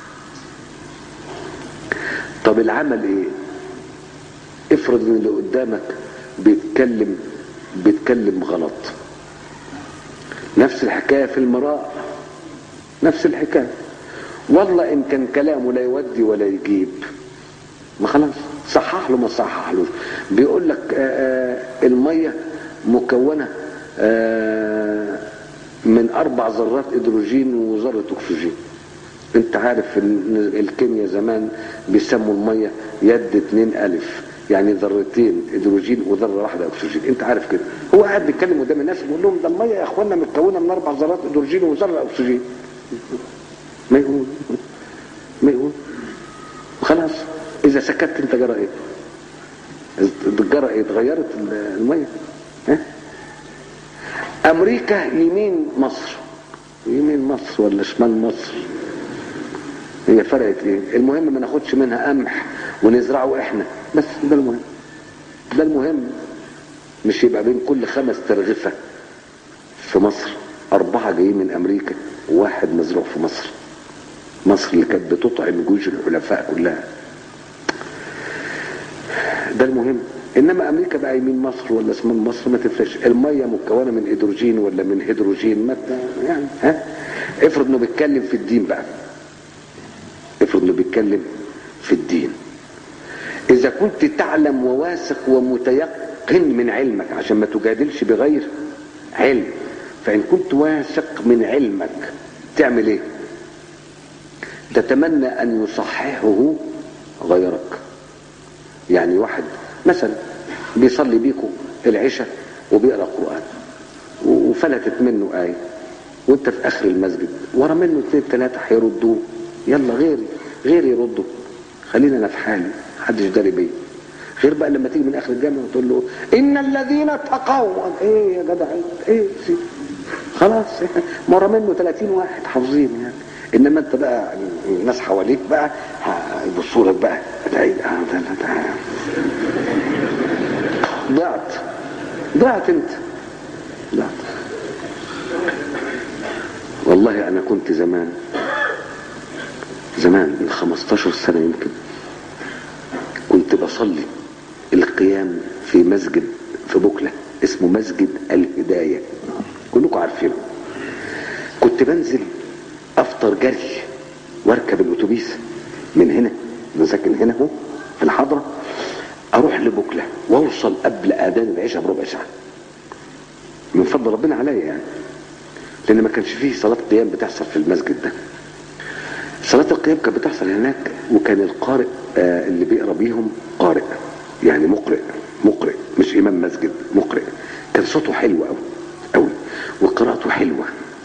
طب العمل ايه افرض ان اللي قدامك بيتكلم بيتكلم غلط نفس الحكايه في المراء نفس الحكايه والله ان كان كلامه لا يودي ولا يجيب ما خلاص صحح له ما صححلوش بيقول لك آه، آه، الميه مكونه آه، من اربع ذرات هيدروجين وذره اكسجين انت عارف ان الكيمياء زمان بيسموا الميه يد اتنين الف يعني ذرتين هيدروجين وذره واحده اكسجين انت عارف كده هو قاعد بيتكلم قدام الناس بيقول لهم ده الميه يا اخوانا متكونه من اربع ذرات هيدروجين وذره اكسجين ما يقول ما يقول خلاص اذا سكت انت جرى ايه جرى ايه اتغيرت الميه ها امريكا يمين مصر يمين مصر ولا شمال مصر هي فرقت ايه المهم ما ناخدش منها قمح ونزرعه احنا بس ده المهم ده المهم مش يبقى بين كل خمس ترغفة في مصر أربعة جايين من أمريكا وواحد مزروع في مصر مصر اللي كانت بتطعم جيوش الحلفاء كلها ده المهم انما امريكا بقى يمين مصر ولا شمال مصر ما تفرقش الميه مكونه من هيدروجين ولا من هيدروجين ما ت- يعني ها افرض انه بيتكلم في الدين بقى افرض انه بيتكلم في الدين اذا كنت تعلم وواثق ومتيقن من علمك عشان ما تجادلش بغير علم فان كنت واثق من علمك تعمل ايه تتمنى ان يصححه غيرك يعني واحد مثلا بيصلي بيكم العشاء وبيقرا قران وفلتت منه ايه وانت في اخر المسجد ورا منه اثنين ثلاثه هيردوه يلا غيري غيري يردوا خلينا انا في حالي محدش داري بيا غير بقى لما تيجي من اخر الجامع وتقول له ان الذين اتقوا ايه يا جدع ايه سي خلاص مره منه 30 واحد حافظين يعني انما انت بقى الناس حواليك بقى يبصوا لك بقى ده ايه ده ده ده ضعت ضعت انت ضعت والله انا كنت زمان زمان من 15 سنه يمكن كنت بصلي القيام في مسجد في بوكلة اسمه مسجد الهداية كلكم عارفينه كنت بنزل افطر جري واركب الاتوبيس من هنا انا ساكن هنا اهو في الحضرة اروح لبوكلة واوصل قبل اذان العشاء بربع ساعة من فضل ربنا عليا يعني لان ما كانش فيه صلاة قيام بتحصل في المسجد ده صلاة القيام كانت بتحصل هناك وكان القارئ آه اللي بيقرا بيهم قارئ يعني مقرئ مقرئ مش امام مسجد مقرئ كان صوته حلو قوي قوي وقراءته حلوه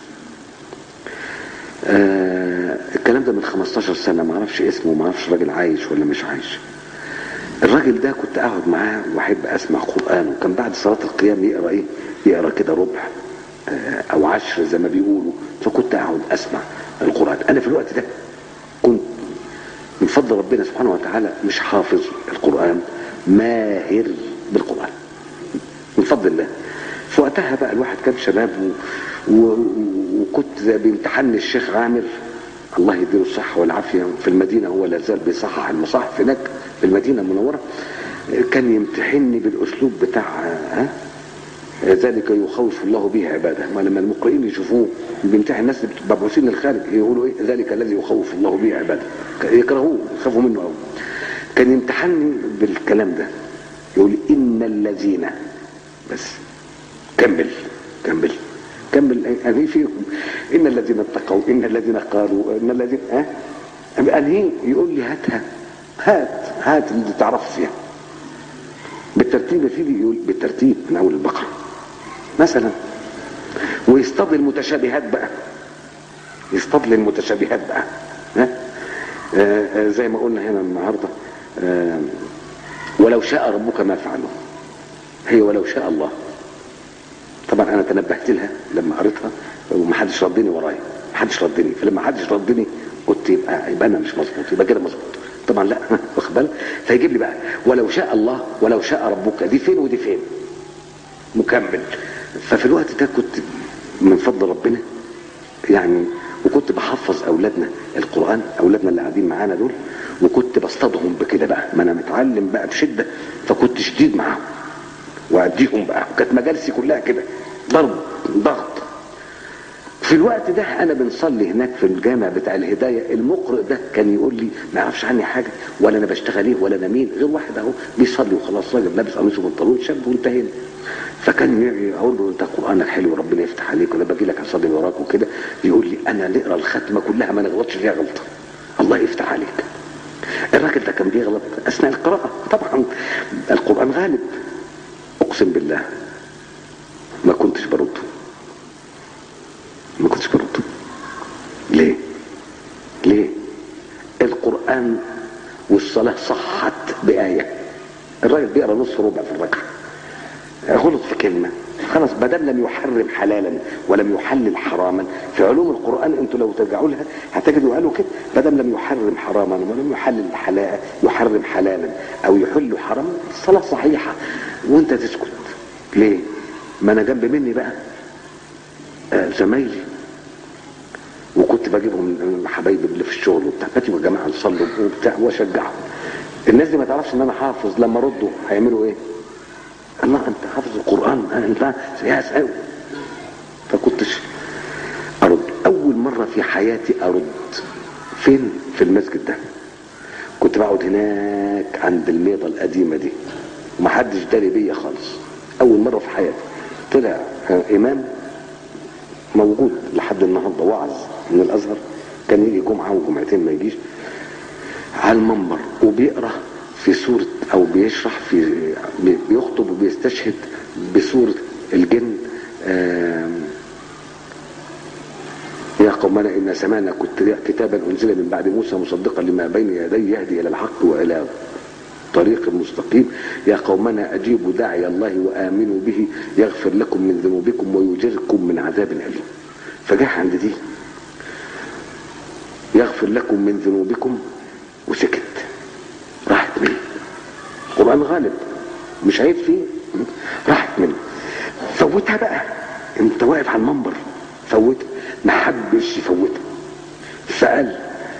آه الكلام ده من 15 سنه ما اعرفش اسمه ما اعرفش الراجل عايش ولا مش عايش الراجل ده كنت اقعد معاه واحب اسمع قران وكان بعد صلاه القيام يقرا ايه يقرا كده ربع آه او عشر زي ما بيقولوا فكنت اقعد اسمع القران انا في الوقت ده كنت من فضل ربنا سبحانه وتعالى مش حافظ القرآن ماهر بالقرآن من فضل الله في وقتها بقى الواحد كان شباب و... و... وكنت زي بامتحان الشيخ عامر الله يديله الصحة والعافية في المدينة هو لا زال بيصحح المصاحف هناك في المدينة المنورة كان يمتحني بالأسلوب بتاع ها ذلك يخوف الله به عباده ما لما المقرئين يشوفوه بيمتحن الناس اللي مبعوثين للخارج يقولوا ايه ذلك الذي يخوف الله به عباده يكرهوه يخافوا منه قوي كان يمتحني بالكلام ده يقول ان الذين بس كمل كمل كمل يعني في ان الذين اتقوا ان الذين قالوا ان الذين ها قال هي يقول لي هاتها هات هات اللي تعرف فيها بالترتيب يا سيدي يقول بالترتيب من اول البقره مثلا ويصطاد المتشابهات بقى يصطاد المتشابهات بقى ها آه آه زي ما قلنا هنا النهارده آه ولو شاء ربك ما فعله هي ولو شاء الله طبعا انا تنبهت لها لما قريتها ومحدش ردني ورايا محدش ردني فلما محدش ردني قلت يبقى يبقى انا مش مظبوط يبقى كده مظبوط طبعا لا واخد بالك فيجيب لي بقى ولو شاء الله ولو شاء ربك دي فين ودي فين مكمل ففي الوقت ده كنت من فضل ربنا يعني وكنت بحفظ اولادنا القران اولادنا اللي قاعدين معانا دول وكنت بصطادهم بكده بقى ما انا متعلم بقى بشده فكنت شديد معاهم واديهم بقى وكانت مجالسي كلها كده ضرب ضغط في الوقت ده انا بنصلي هناك في الجامع بتاع الهدايه المقرئ ده كان يقول لي ما يعرفش عني حاجه ولا انا بشتغل ايه ولا انا مين غير واحد اهو بيصلي وخلاص راجل لابس قميص وبنطلون شاب وانتهينا فكان يقول له انت قرانك حلو وربنا يفتح عليك وانا باجي لك اصلي وراك وكده يقول لي انا نقرا الختمه كلها ما نغلطش فيها غلطه الله يفتح عليك الراجل ده كان بيغلط اثناء القراءه طبعا القران غالب اقسم بالله ما كنتش برده ما كنتش برده ليه ليه القرآن والصلاة صحت بآية الراجل بيقرا نص ربع في الركعة غلط في كلمة خلاص ما دام لم يحرم حلالا ولم يحلل حراما في علوم القرآن انتوا لو ترجعوا لها هتجدوا قالوا كده ما دام لم يحرم حراما ولم يحلل حلالا يحرم حلالا او يحل حراما الصلاة صحيحة وانت تسكت ليه؟ ما انا جنب مني بقى آه زمايلي وكنت بجيبهم من حبايبي اللي في الشغل وبتاع هاتوا يا جماعه نصلوا وبتاع واشجعهم الناس دي ما تعرفش ان انا حافظ لما ردوا هيعملوا ايه؟ الله انت حافظ القران انت يا ساوي فكنتش ارد اول مره في حياتي ارد فين؟ في المسجد ده كنت بقعد هناك عند الميضه القديمه دي ومحدش داري بيا خالص اول مره في حياتي طلع امام موجود لحد النهارده وعظ من الازهر كان يجي جمعه وجمعتين ما يجيش على المنبر وبيقرا في سوره او بيشرح في بيخطب وبيستشهد بسوره الجن يا قومنا إن سمعنا كتابا أنزل من بعد موسى مصدقا لما بين يديه يهدي إلى الحق وإلى طريق مستقيم يا قومنا أجيبوا داعي الله وآمنوا به يغفر لكم من ذنوبكم ويجركم من عذاب أليم فجاء عند دي يغفر لكم من ذنوبكم وسكت راحت منه القرآن غالب مش عيب فيه راحت منه فوتها بقى انت واقف على المنبر فوتها ما حبش يفوتها فقال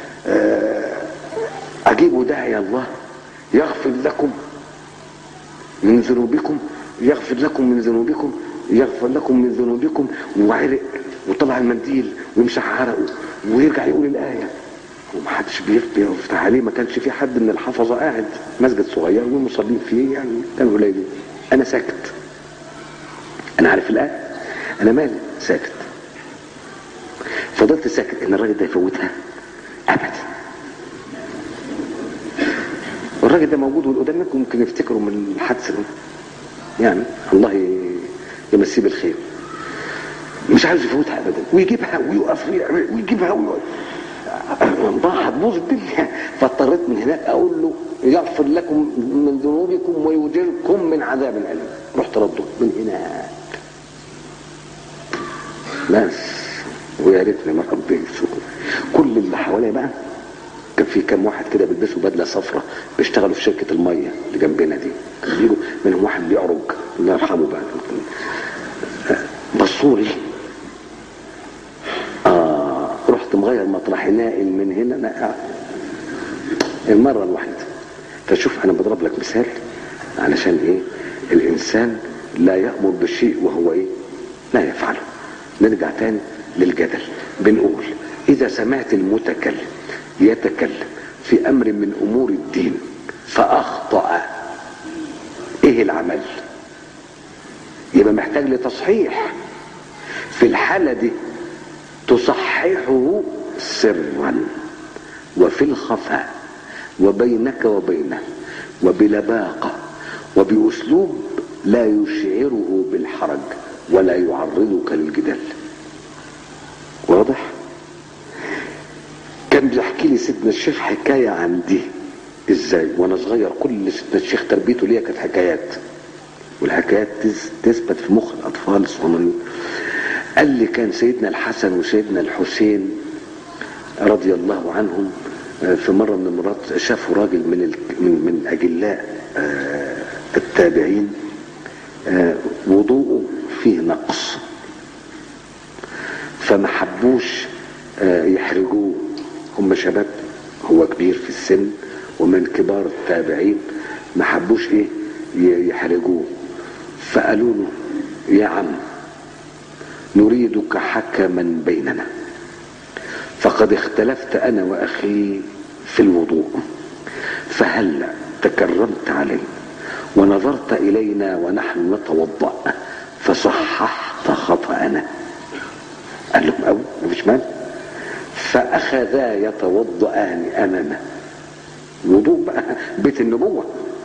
أجيبوا داعي الله يغفر لكم من ذنوبكم يغفر لكم من ذنوبكم يغفر لكم من ذنوبكم وعرق وطلع المنديل ويمسح عرقه ويرجع يقول الآية ومحدش بيفتح عليه ما كانش في حد من الحفظة قاعد مسجد صغير والمصلين فيه يعني كانوا قليلين أنا ساكت أنا عارف الآية أنا مالي ساكت فضلت ساكت إن الراجل ده يفوتها أبدا والراجل ده موجود والقدام منكم ممكن يفتكروا من الحادثه ده يعني الله يمسيه بالخير مش عايز يفوتها ابدا ويجيبها ويقف ويجيبها ويقف ضاعت بوظ الدنيا فاضطريت من هناك اقول له يغفر لكم من ذنوبكم ويجركم من عذاب اليم رحت رده من هناك بس ويا ريتني ما ربيت كل اللي حواليا بقى كان في كام واحد كده بيلبسوا بدله صفراء بيشتغلوا في شركه الميه اللي جنبنا دي كان بيجوا منهم واحد بيعرج الله يرحمه بقى بصوا لي اه رحت مغير مطرحي نائل من هنا أنا المره الواحده فشوف انا بضرب لك مثال علشان ايه الانسان لا يأمر بالشيء وهو ايه لا يفعله نرجع تاني للجدل بنقول اذا سمعت المتكلم يتكلم في امر من امور الدين فاخطأ ايه العمل يبقى محتاج لتصحيح في الحالة دي تصححه سرا وفي الخفاء وبينك وبينه وبلباقة وبأسلوب لا يشعره بالحرج ولا يعرضك للجدال واضح كان بيحكي لي سيدنا الشيخ حكاية عن دي ازاي وانا صغير كل سيدنا الشيخ تربيته ليا كانت حكايات والحكايات تثبت في مخ الاطفال الصغيرين قال لي كان سيدنا الحسن وسيدنا الحسين رضي الله عنهم في مرة من المرات شافوا راجل من من من أجلاء التابعين وضوءه فيه نقص فما حبوش يحرجوه هم شباب هو كبير في السن ومن كبار التابعين ما حبوش ايه يحرجوه فقالوا له يا عم نريدك حكما بيننا فقد اختلفت انا واخي في الوضوء فهل تكرمت علي ونظرت الينا ونحن نتوضا فصححت خطانا قال لهم او مفيش مانع فاخذا يتوضئان امامه وضوء بقى بيت النبوه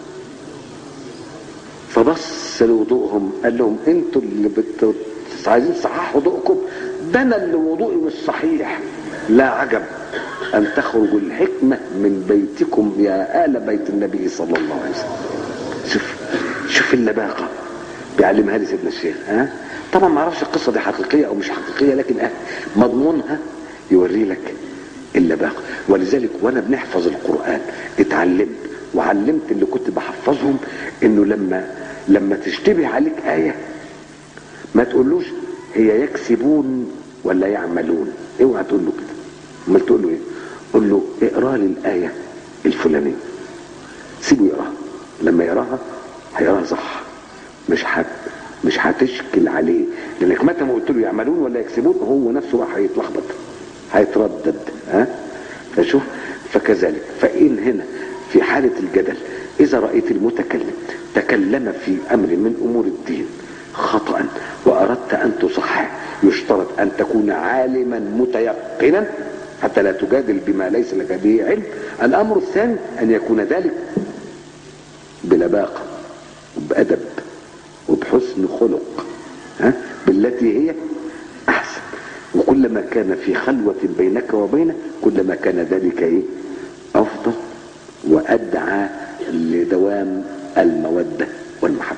فبص لوضوءهم قال لهم انتوا اللي بت... عايزين تصححوا وضوءكم ده انا اللي وضوئي مش صحيح لا عجب ان تخرج الحكمه من بيتكم يا ال بيت النبي صلى الله عليه وسلم شوف شوف اللباقه بيعلمها لي سيدنا الشيخ ها طبعا ما اعرفش القصه دي حقيقيه او مش حقيقيه لكن مضمونها يوري لك اللباقه ولذلك وانا بنحفظ القران اتعلمت وعلمت اللي كنت بحفظهم انه لما لما تشتبه عليك ايه ما تقولوش هي يكسبون ولا يعملون اوعى تقول له كده امال تقول له ايه قول له اقرا لي الايه الفلانيه سيبه يقراها لما يقراها هيقراها صح مش حد مش هتشكل عليه لانك متى ما قلت له يعملون ولا يكسبون هو نفسه بقى هيتلخبط هيتردد ها فشوف فكذلك فإن هنا في حالة الجدل إذا رأيت المتكلم تكلم في أمر من أمور الدين خطأ وأردت أن تصحح يشترط أن تكون عالما متيقنا حتى لا تجادل بما ليس لك به علم الأمر الثاني أن يكون ذلك بلباقة وبأدب وبحسن خلق ها بالتي هي أحسن وكلما كان في خلوة بينك وبينه كلما كان ذلك إيه أفضل وأدعى لدوام المودة والمحبة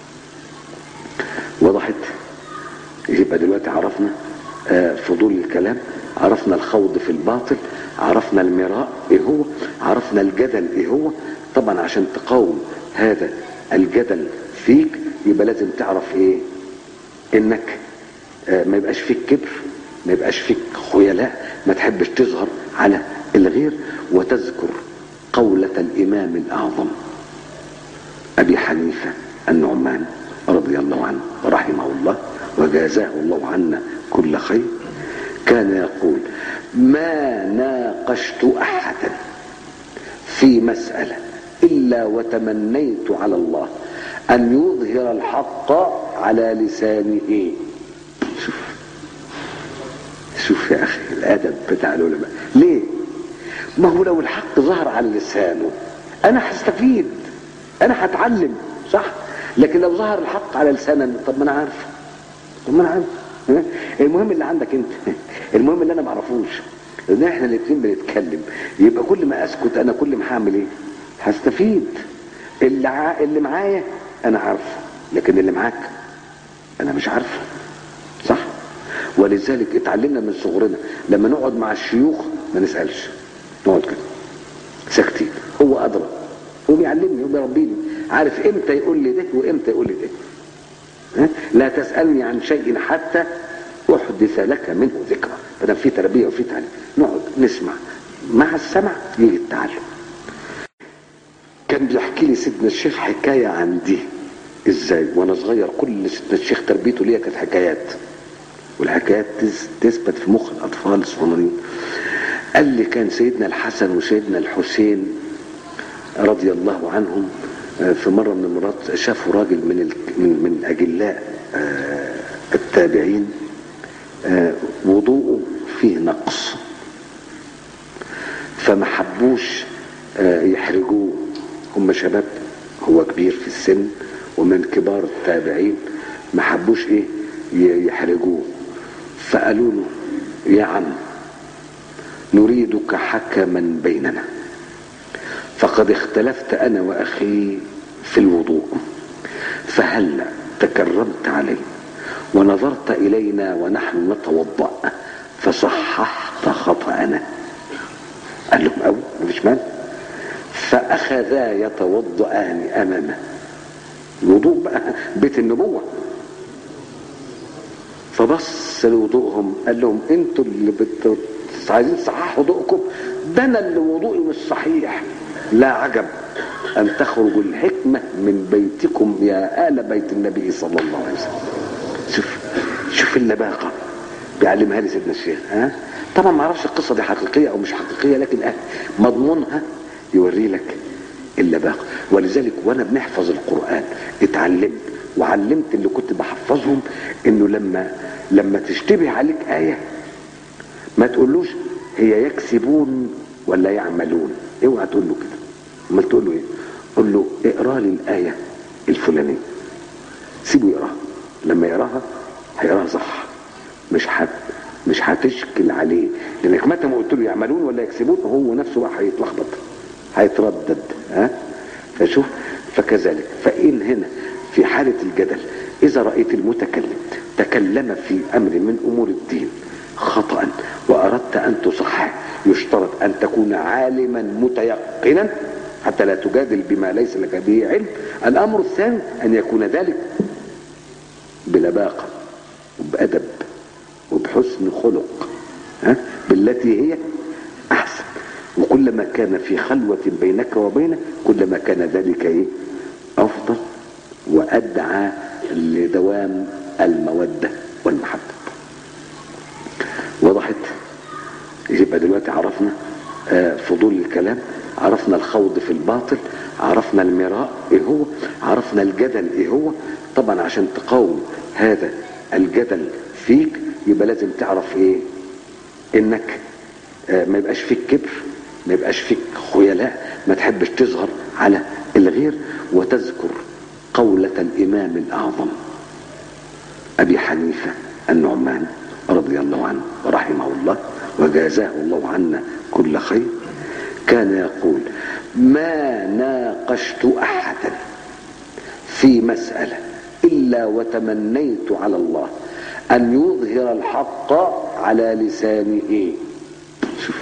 وضحت يبقى دلوقتي عرفنا آه فضول الكلام عرفنا الخوض في الباطل عرفنا المراء ايه هو عرفنا الجدل ايه هو طبعا عشان تقاوم هذا الجدل فيك يبقى لازم تعرف ايه انك آه ما يبقاش فيك كبر ما يبقاش فيك خيلاء ما تحبش تظهر على الغير وتذكر قولة الامام الاعظم ابي حنيفة النعمان رضي الله عنه ورحمه الله وجازاه الله عنا كل خير كان يقول ما ناقشت احدا في مسألة الا وتمنيت على الله ان يظهر الحق على لسانه شوف شوف يا اخي الادب بتاع العلماء ليه ما هو لو الحق ظهر على لسانه انا هستفيد انا هتعلم صح لكن لو ظهر الحق على لسانا طب ما انا عارف طب ما انا عارف المهم اللي عندك انت المهم اللي انا ما اعرفوش لان احنا الاثنين بنتكلم يبقى كل ما اسكت انا كل ما هعمل ايه هستفيد اللي ع... اللي معايا انا عارفه لكن اللي معاك انا مش عارفه صح ولذلك اتعلمنا من صغرنا لما نقعد مع الشيوخ ما نسالش نقعد كده ساكتين هو ادرى هو بيعلمني هو بيربيني عارف امتى يقول لي ده وامتى يقول لي ده ها؟ لا تسالني عن شيء حتى احدث لك منه ذكرى فده في تربيه وفي تعليم نقعد نسمع مع السمع يجي التعلم كان بيحكي لي سيدنا الشيخ حكايه عن دي ازاي وانا صغير كل الشيخ تربيته ليا كانت حكايات والحكايات تس- تثبت في مخ الاطفال الصغيرين قال لي كان سيدنا الحسن وسيدنا الحسين رضي الله عنهم آه، في مرة من المرات شافوا راجل من ال- من من أجلاء آه، التابعين آه، وضوءه فيه نقص فما حبوش آه، يحرجوه هم شباب هو كبير في السن ومن كبار التابعين ما حبوش ايه ي- يحرجوه فقالوا له يا عم نريدك حكما بيننا فقد اختلفت انا واخي في الوضوء فهل تكرمت علي ونظرت الينا ونحن نتوضا فصححت خطانا قال لهم او مفيش مانع فاخذا يتوضئان امامه الوضوء بقى بيت النبوه فبص لوضوءهم قال لهم انتوا اللي بت... عايزين تصححوا وضوءكم ده انا اللي وضوئي مش صحيح لا عجب ان تخرج الحكمه من بيتكم يا ال بيت النبي صلى الله عليه وسلم شوف شوف اللباقه بيعلمها لي سيدنا الشيخ ها طبعا ما اعرفش القصه دي حقيقيه او مش حقيقيه لكن مضمونها يوري لك اللباقه ولذلك وانا بنحفظ القران اتعلمت وعلمت اللي كنت بحفظهم انه لما لما تشتبه عليك ايه ما تقولوش هي يكسبون ولا يعملون اوعى تقول له كده امال تقول له ايه قول له اقرا لي الايه الفلانيه سيبه يقراها لما يقراها هيقراها صح مش حت مش هتشكل عليه لانك متى ما قلت له يعملون ولا يكسبون هو نفسه بقى هيتلخبط هيتردد ها فشوف فكذلك فإن هنا في حالة الجدل إذا رأيت المتكلم تكلم في أمر من أمور الدين خطأ وأردت أن تصحح يشترط أن تكون عالما متيقنا حتى لا تجادل بما ليس لك به علم الأمر الثاني أن يكون ذلك بلباقة وبأدب وبحسن خلق ها بالتي هي أحسن وكلما كان في خلوة بينك وبينه كلما كان ذلك إيه؟ أفضل وأدعى لدوام المودة والمحبة وضحت يبقى دلوقتي عرفنا آه، فضول الكلام عرفنا الخوض في الباطل عرفنا المراء ايه هو عرفنا الجدل ايه هو طبعا عشان تقاوم هذا الجدل فيك يبقى لازم تعرف ايه انك آه، ما يبقاش فيك كبر ما يبقاش فيك خيلاء ما تحبش تظهر على الغير وتذكر قولة الإمام الأعظم أبي حنيفة النعمان رضي الله عنه ورحمه الله وجازاه الله عنا كل خير كان يقول ما ناقشت أحدا في مسألة إلا وتمنيت على الله أن يظهر الحق على لسانه شوف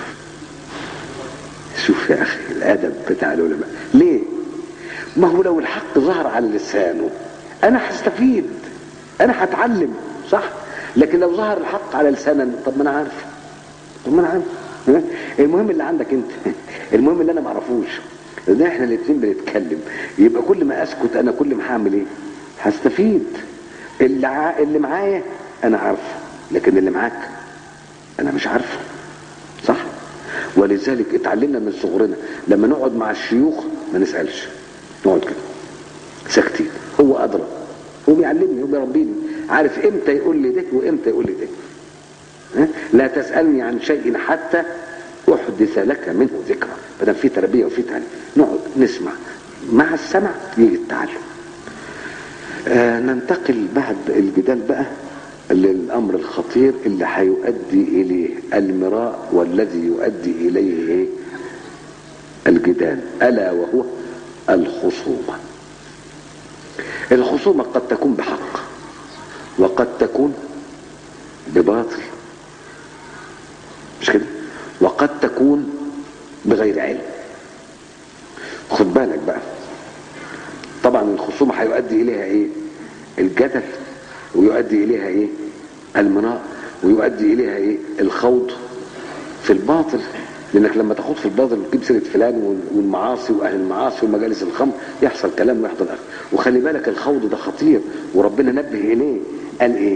شوف يا أخي الأدب بتاع العلماء ليه؟ ما هو لو الحق ظهر على لسانه أنا هستفيد أنا هتعلم صح؟ لكن لو ظهر الحق على لسانا طب ما أنا عارف طب ما أنا عارف ها؟ المهم اللي عندك أنت المهم اللي أنا ما اعرفوش لأن إحنا الاتنين بنتكلم يبقى كل ما أسكت أنا كل ما هعمل إيه؟ هستفيد اللي ع... اللي معايا أنا عارفه لكن اللي معاك أنا مش عارفه صح؟ ولذلك اتعلمنا من صغرنا لما نقعد مع الشيوخ ما نسألش نقعد كده ساكتين هو أدرى هو بيعلمني هو بيربيني عارف امتى يقول لي ده وامتى يقول لي ده ها؟ لا تسألني عن شيء حتى أحدث لك منه ذكرى بدل في تربية وفي تعليم نقعد نسمع مع السمع يجي التعلم آه ننتقل بعد الجدال بقى للأمر الخطير اللي هيؤدي إليه المراء والذي يؤدي إليه إيه؟ الجدال ألا وهو الخصومة الخصومة قد تكون بحق وقد تكون بباطل مش كده وقد تكون بغير علم خد بالك بقى طبعا الخصومة هيؤدي إليها إيه الجدل ويؤدي إليها إيه المراء ويؤدي إليها إيه الخوض في الباطل لانك لما تخوض في الباطل وتجيب سيره فلان والمعاصي واهل المعاصي ومجالس الخمر يحصل كلام ويحصل اخر وخلي بالك الخوض ده خطير وربنا نبه اليه قال ايه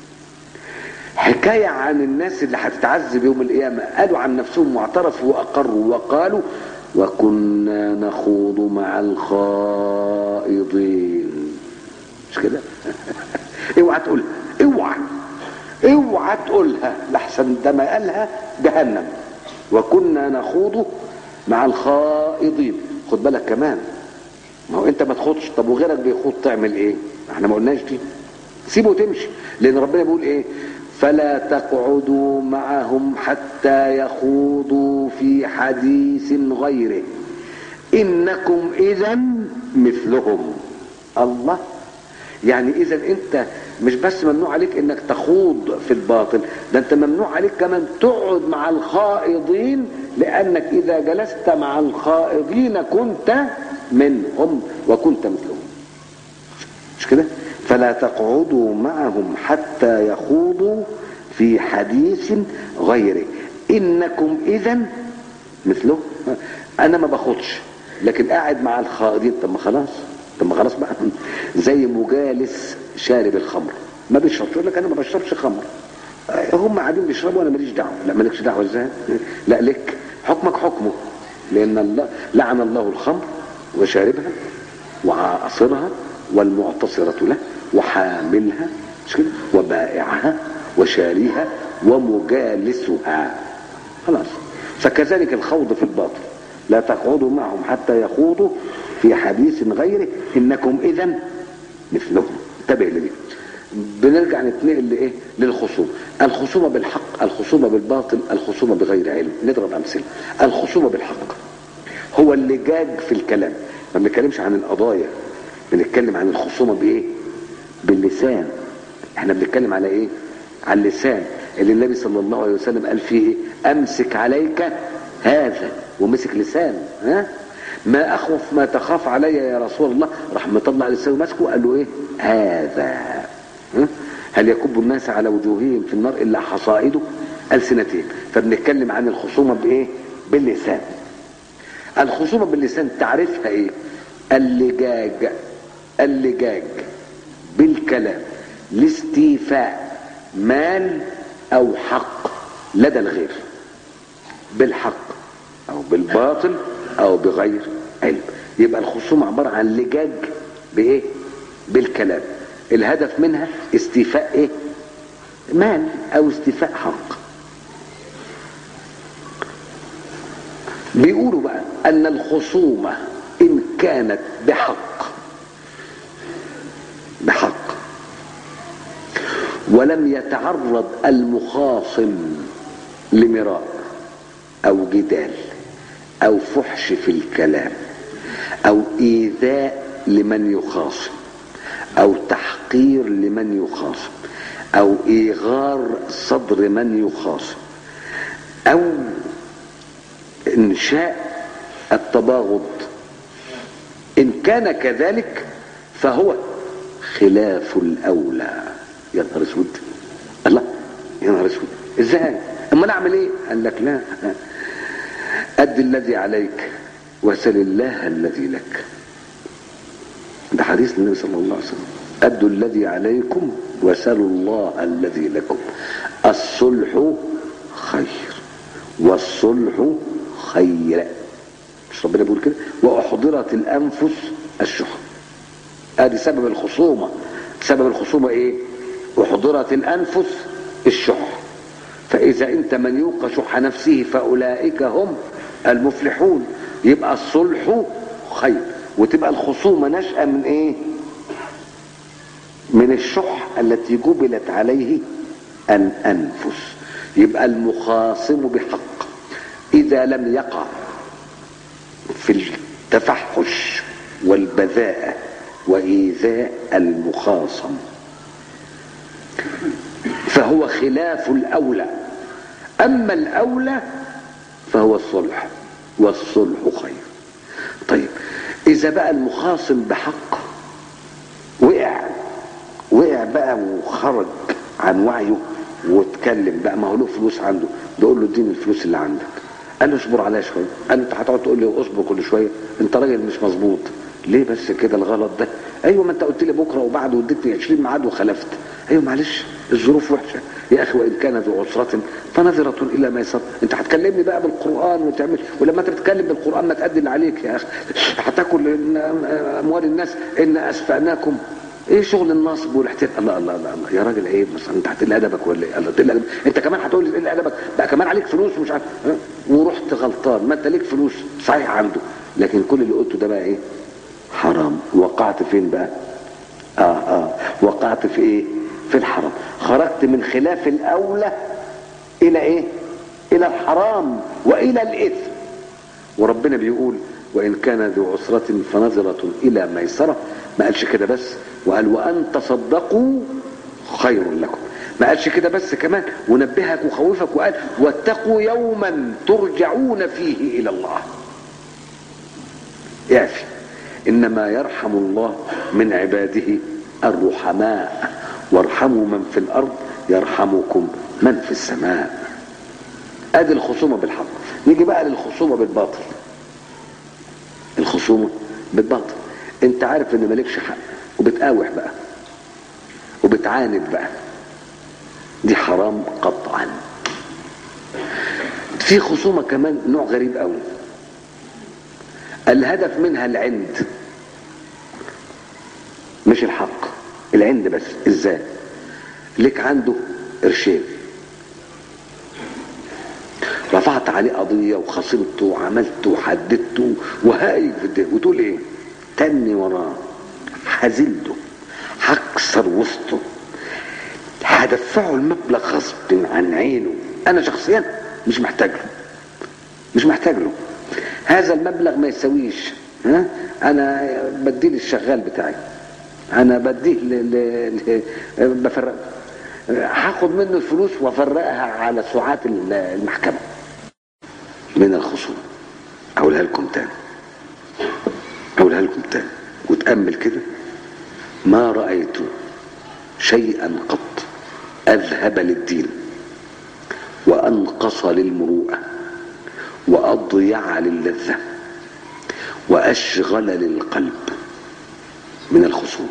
حكاية عن الناس اللي هتتعذب يوم القيامة قالوا عن نفسهم واعترفوا وأقروا وقالوا وكنا نخوض مع الخائضين مش كده اوعى تقولها اوعى اوعى تقولها لحسن ده ما قالها جهنم وكنا نخوض مع الخائضين خد بالك كمان ما هو انت ما تخوضش طب وغيرك بيخوض تعمل ايه احنا ما قلناش دي سيبه وتمشي لان ربنا بيقول ايه فلا تقعدوا معهم حتى يخوضوا في حديث غيره انكم اذا مثلهم الله يعني اذا انت مش بس ممنوع عليك انك تخوض في الباطل ده انت ممنوع عليك كمان تقعد مع الخائضين لانك اذا جلست مع الخائضين كنت منهم وكنت مثلهم مش كده فلا تقعدوا معهم حتى يخوضوا في حديث غيره انكم اذا مثله انا ما باخدش لكن قاعد مع الخائضين طب ما خلاص طب ما خلاص بقى زي مجالس شارب الخمر ما بيشربش يقول لك انا ما بشربش خمر هم قاعدين بيشربوا وانا ماليش دعوه لا مالكش دعوه ازاي لا لك حكمك حكمه لان الله لعن الله الخمر وشاربها وعاصرها والمعتصرة له وحاملها مش كده وبائعها وشاريها ومجالسها خلاص فكذلك الخوض في الباطل لا تقعدوا معهم حتى يخوضوا في حديث غيره انكم اذا مثلهم انتبه لدي بنرجع نتنقل لايه للخصومه الخصومه بالحق الخصومه بالباطل الخصومه بغير علم نضرب امثله الخصومه بالحق هو اللجاج في الكلام ما بنتكلمش عن القضايا بنتكلم عن الخصومه بايه باللسان احنا بنتكلم على ايه على اللسان اللي النبي صلى الله عليه وسلم قال فيه ايه امسك عليك هذا ومسك لسان ها ما اخوف ما تخاف علي يا رسول الله راح مطلع لسانه ماسكه قال له ايه هذا ها؟ هل يكب الناس على وجوههم في النار الا حصائده السنتين فبنتكلم عن الخصومه بايه باللسان الخصومه باللسان تعرفها ايه اللجاج اللجاج بالكلام لاستيفاء مال او حق لدى الغير بالحق او بالباطل او بغير علم يبقى الخصوم عبارة عن لجاج بايه بالكلام الهدف منها استيفاء ايه مال او استيفاء حق بيقولوا بقى ان الخصومة ان كانت بحق بحق ولم يتعرض المخاصم لمراء او جدال او فحش في الكلام او ايذاء لمن يخاصم او تحقير لمن يخاصم او ايغار صدر من يخاصم او انشاء التباغض ان كان كذلك فهو خلاف الاولى يا نهار اسود الله يا نهار اسود ازاي اما انا اعمل ايه قال لك لا أد الذي عليك وسل الله الذي لك ده حديث النبي صلى الله عليه وسلم أدوا الذي عليكم وسلوا الله الذي لكم الصلح خير والصلح خير مش ربنا بيقول كده وأحضرت الأنفس الشح ادي سبب الخصومة سبب الخصومة ايه أحضرت الأنفس الشح فإذا أنت من يوق شح نفسه فأولئك هم المفلحون يبقى الصلح خير وتبقى الخصومة نشأة من ايه من الشح التي جبلت عليه الأنفس يبقى المخاصم بحق إذا لم يقع في التفحش والبذاءة وإيذاء المخاصم فهو خلاف الأولى أما الأولى فهو الصلح والصلح خير طيب إذا بقى المخاصم بحق وقع وقع بقى وخرج عن وعيه واتكلم بقى ما هو له فلوس عنده بيقول له اديني الفلوس اللي عندك قال له اصبر عليا شويه قال له انت هتقعد تقول لي اصبر كل شويه انت راجل مش مظبوط ليه بس كده الغلط ده ايوه ما انت قلت لي بكره وبعد واديتني 20 ميعاد وخلفت ايوه معلش الظروف وحشه يا اخي وان كان ذو عسره فنظره الى ميسر انت هتكلمني بقى بالقران وتعمل ولما انت بتتكلم بالقران ما تأدي اللي عليك يا اخي هتاكل اموال الناس ان اسفأناكم ايه شغل النصب والاحتيال الله الله الله, الله. يا راجل عيب مثلا انت هتقل ادبك ولا ايه الله تقل أدبك. انت كمان هتقول لي تقل ادبك بقى كمان عليك فلوس ومش عارف ها؟ ورحت غلطان ما انت ليك فلوس صحيح عنده لكن كل اللي قلته ده بقى ايه حرام وقعت فين بقى اه اه وقعت في ايه في الحرام خرجت من خلاف الاولى الى ايه الى الحرام والى الاثم وربنا بيقول وان كان ذو عسرة فنظرة الى ميسرة ما قالش كده بس وقال وان تصدقوا خير لكم ما قالش كده بس كمان ونبهك وخوفك وقال واتقوا يوما ترجعون فيه الى الله يعفي انما يرحم الله من عباده الرحماء وارحموا من في الارض يرحمكم من في السماء ادي الخصومه بالحق نيجي بقى للخصومه بالباطل الخصومه بالباطل انت عارف ان مالكش حق وبتقاوح بقى وبتعاند بقى دي حرام قطعا في خصومه كمان نوع غريب قوي الهدف منها العند مش الحق العند بس ازاي لك عنده قرشين رفعت عليه قضية وخصمته وعملته وحددته وهايج في الدنيا وتقول ايه تني وراه هزلته هكسر وسطه هدفعه المبلغ غصب عن عينه انا شخصيا مش محتاج له مش محتاج له هذا المبلغ ما يسويش ها انا بديه للشغال بتاعي انا بديه ل... ل... ل... بفرق هاخد منه الفلوس وافرقها على سعات المحكمه من الخصوم اقولها لكم تاني اقولها لكم تاني وتامل كده ما رايت شيئا قط اذهب للدين وانقص للمروءه واضيع للذه واشغل للقلب من الخصوم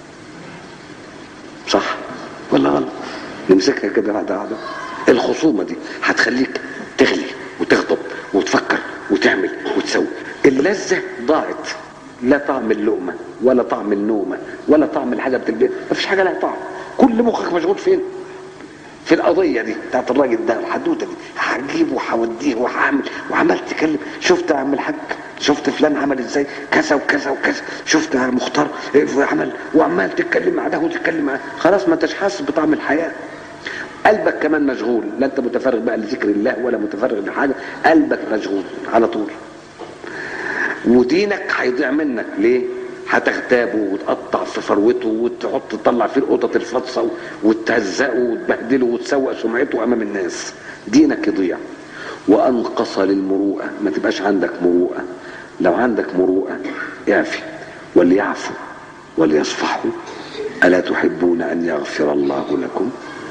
صح ولا غلط نمسكها كده واحده واحده الخصومه دي هتخليك تغلي وتغضب وتفكر وتعمل وتسوي اللذه ضاعت لا طعم اللقمه ولا طعم النومه ولا طعم الحاجه بتلبس مفيش حاجه لها طعم كل مخك مشغول فين في القضيه دي بتاعت الراجل ده الحدوته دي هجيبه وهوديه وهعمل وعمال تكلم شفت يا عم الحاج شفت فلان عمل ازاي كذا وكذا وكذا شفت يا مختار عمل وعمال تتكلم مع ده وتتكلم مع خلاص ما انتش حاسس بطعم الحياه قلبك كمان مشغول لا انت متفرغ بقى لذكر الله ولا متفرغ لحاجه قلبك مشغول على طول ودينك هيضيع منك ليه هتغتابه وتقطع في فروته وتحط تطلع فيه القطط الفطسه وتهزقه وتبهدله وتسوق سمعته امام الناس دينك يضيع وانقص للمروءه ما تبقاش عندك مروءه لو عندك مروءه اعفي وليعفوا وليصفحوا الا تحبون ان يغفر الله لكم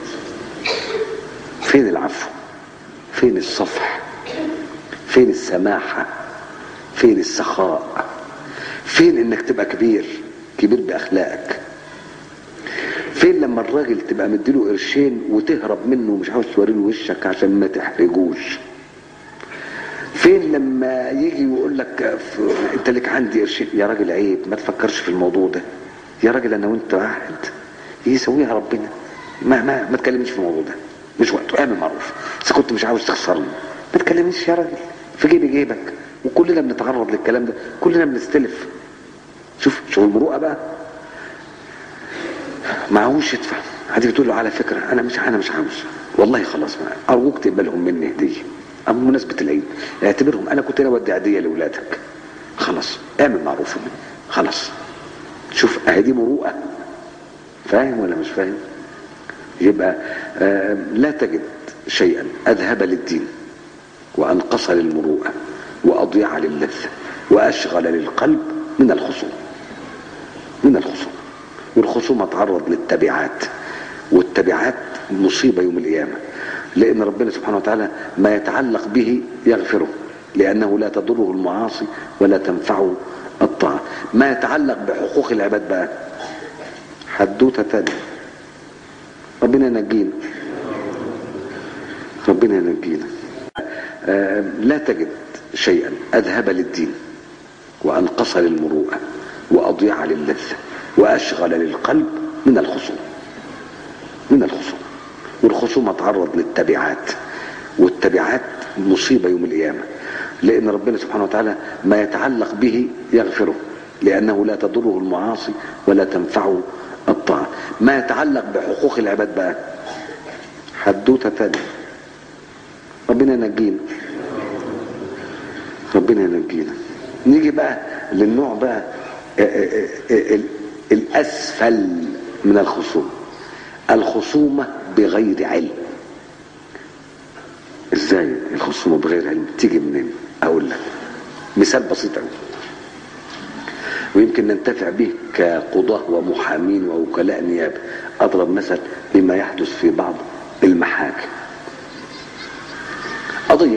فين العفو فين الصفح فين السماحه فين السخاء فين انك تبقى كبير كبير باخلاقك فين لما الراجل تبقى مديله قرشين وتهرب منه ومش عاوز توري له وشك عشان ما تحرجوش فين لما يجي ويقول لك ف- انت لك عندي قرشين يا راجل عيب ما تفكرش في الموضوع ده يا راجل انا وانت واحد يسويها ربنا ما ما ما تكلمنيش في الموضوع ده مش وقته اعمل معروف اذا كنت مش عاوز تخسرني ما تكلمنيش يا راجل في جيبي جيبك وكلنا بنتعرض للكلام ده كلنا بنستلف شوف شوف المروءه بقى معهوش يدفع هتيجي تقول له على فكره انا مش انا مش عاوز والله خلاص ما ارجوك تقبلهم مني هديه اما بمناسبه العيد اعتبرهم انا كنت انا اودي هديه لاولادك خلاص اعمل معروف مني خلاص شوف اهي دي مروءه فاهم ولا مش فاهم يبقى آه لا تجد شيئا اذهب للدين وانقص للمروءه واضيع للذه واشغل للقلب من الخصوم من الخصوم والخصوم تعرض للتبعات والتبعات مصيبة يوم القيامة لان ربنا سبحانه وتعالى ما يتعلق به يغفره لانه لا تضره المعاصي ولا تنفعه الطاعه ما يتعلق بحقوق العباد بقى حدوته تانية ربنا ينجينا ربنا ينجينا آه، لا تجد شيئا اذهب للدين وانقص للمروءه واضيع للذه واشغل للقلب من الخصوم من الخصوم والخصوم تعرض للتبعات والتبعات مصيبه يوم القيامه لان ربنا سبحانه وتعالى ما يتعلق به يغفره لانه لا تضره المعاصي ولا تنفعه الطاعه ما يتعلق بحقوق العباد بقى حدوته تانية ربنا ينجينا ربنا ينجينا نيجي بقى للنوع بقى آه، آه، آه، ال- الاسفل من الخصوم الخصومه بغير علم ازاي الخصومه بغير علم تيجي منين اقول لك مثال بسيط قوي ويمكن ننتفع به كقضاة ومحامين ووكلاء نيابة أضرب مثل بما يحدث في بعض المحاكم قضية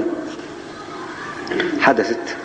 حدثت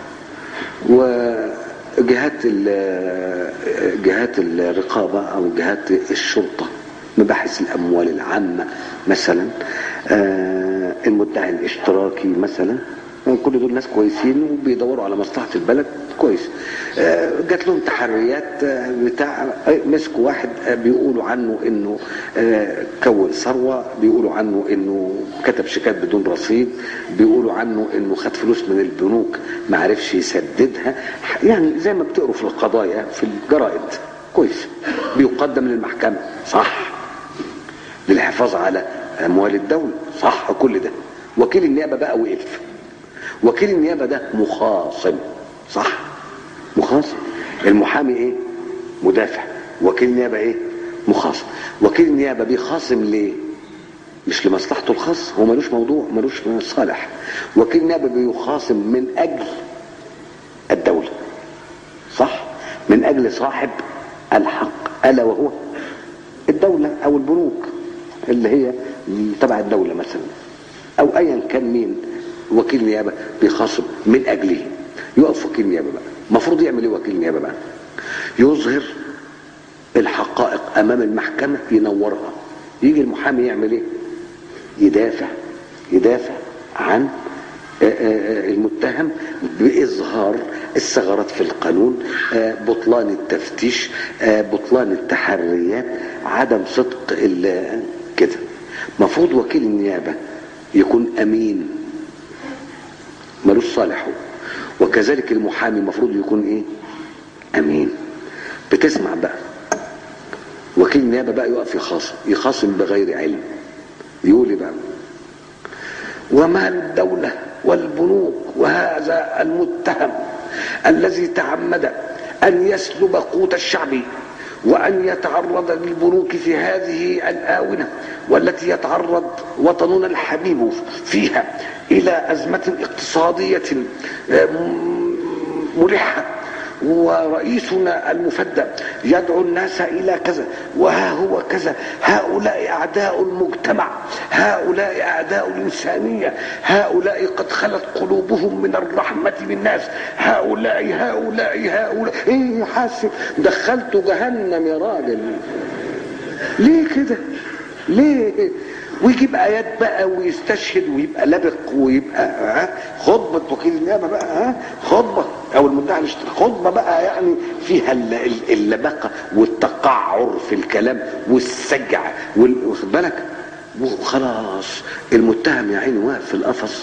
وجهات ال- جهات الرقابة أو جهات الشرطة مباحث الأموال العامة مثلا آه، المدعي الاشتراكي مثلا كل دول ناس كويسين وبيدوروا على مصلحة البلد كويس آه، جات لهم تحريات آه، بتاع آه، مسكوا واحد آه، بيقولوا عنه انه آه، كون ثروة بيقولوا عنه انه كتب شيكات بدون رصيد بيقولوا عنه انه خد فلوس من البنوك ما عرفش يسددها يعني زي ما بتقروا في القضايا في الجرائد كويس بيقدم للمحكمة صح للحفاظ على اموال الدولة صح كل ده وكيل النيابة بقى وقف وكيل النيابة ده مخاصم صح مخاصم المحامي ايه مدافع وكيل النيابة ايه مخاصم وكيل النيابة بيخاصم ليه مش لمصلحته الخاصة هو ملوش موضوع ملوش صالح وكيل النيابة بيخاصم من اجل الدولة صح من اجل صاحب الحق الا وهو الدولة او البنوك اللي هي تبع الدولة مثلا او ايا كان مين وكيل نيابة بيخاصم من اجله يقف وكيل نيابة بقى المفروض يعمل ايه وكيل نيابة بقى يظهر الحقائق امام المحكمة ينورها يجي المحامي يعمل ايه يدافع يدافع عن آه، آه، المتهم بإظهار الثغرات في القانون آه، بطلان التفتيش آه، بطلان التحريات عدم صدق ال- كده مفروض وكيل النيابة يكون أمين ملوش صالحه وكذلك المحامي المفروض يكون ايه امين بتسمع بقى وكيل النيابه بقى يقف يخاصم يخاصم بغير علم يقول إيه بقى ومال الدولة والبنوك وهذا المتهم الذي تعمد أن يسلب قوت الشعب وأن يتعرض للبنوك في هذه الآونة والتي يتعرض وطننا الحبيب فيها إلى أزمة اقتصادية ملحة ورئيسنا المفدى يدعو الناس الى كذا وها هو كذا هؤلاء اعداء المجتمع هؤلاء اعداء الانسانيه هؤلاء قد خلت قلوبهم من الرحمه بالناس هؤلاء هؤلاء هؤلاء ايه حاسب دخلته جهنم يا راجل ليه كده ليه ويجيب ايات بقى ويستشهد ويبقى لبق ويبقى ها خطبه وكيل النيابه بقى ها خطبه او المدعي الاشتراك خطبه بقى يعني فيها ال- ال- اللبقه والتقعر في الكلام والسجع وال- واخد بالك وخلاص المتهم يا عيني واقف في القفص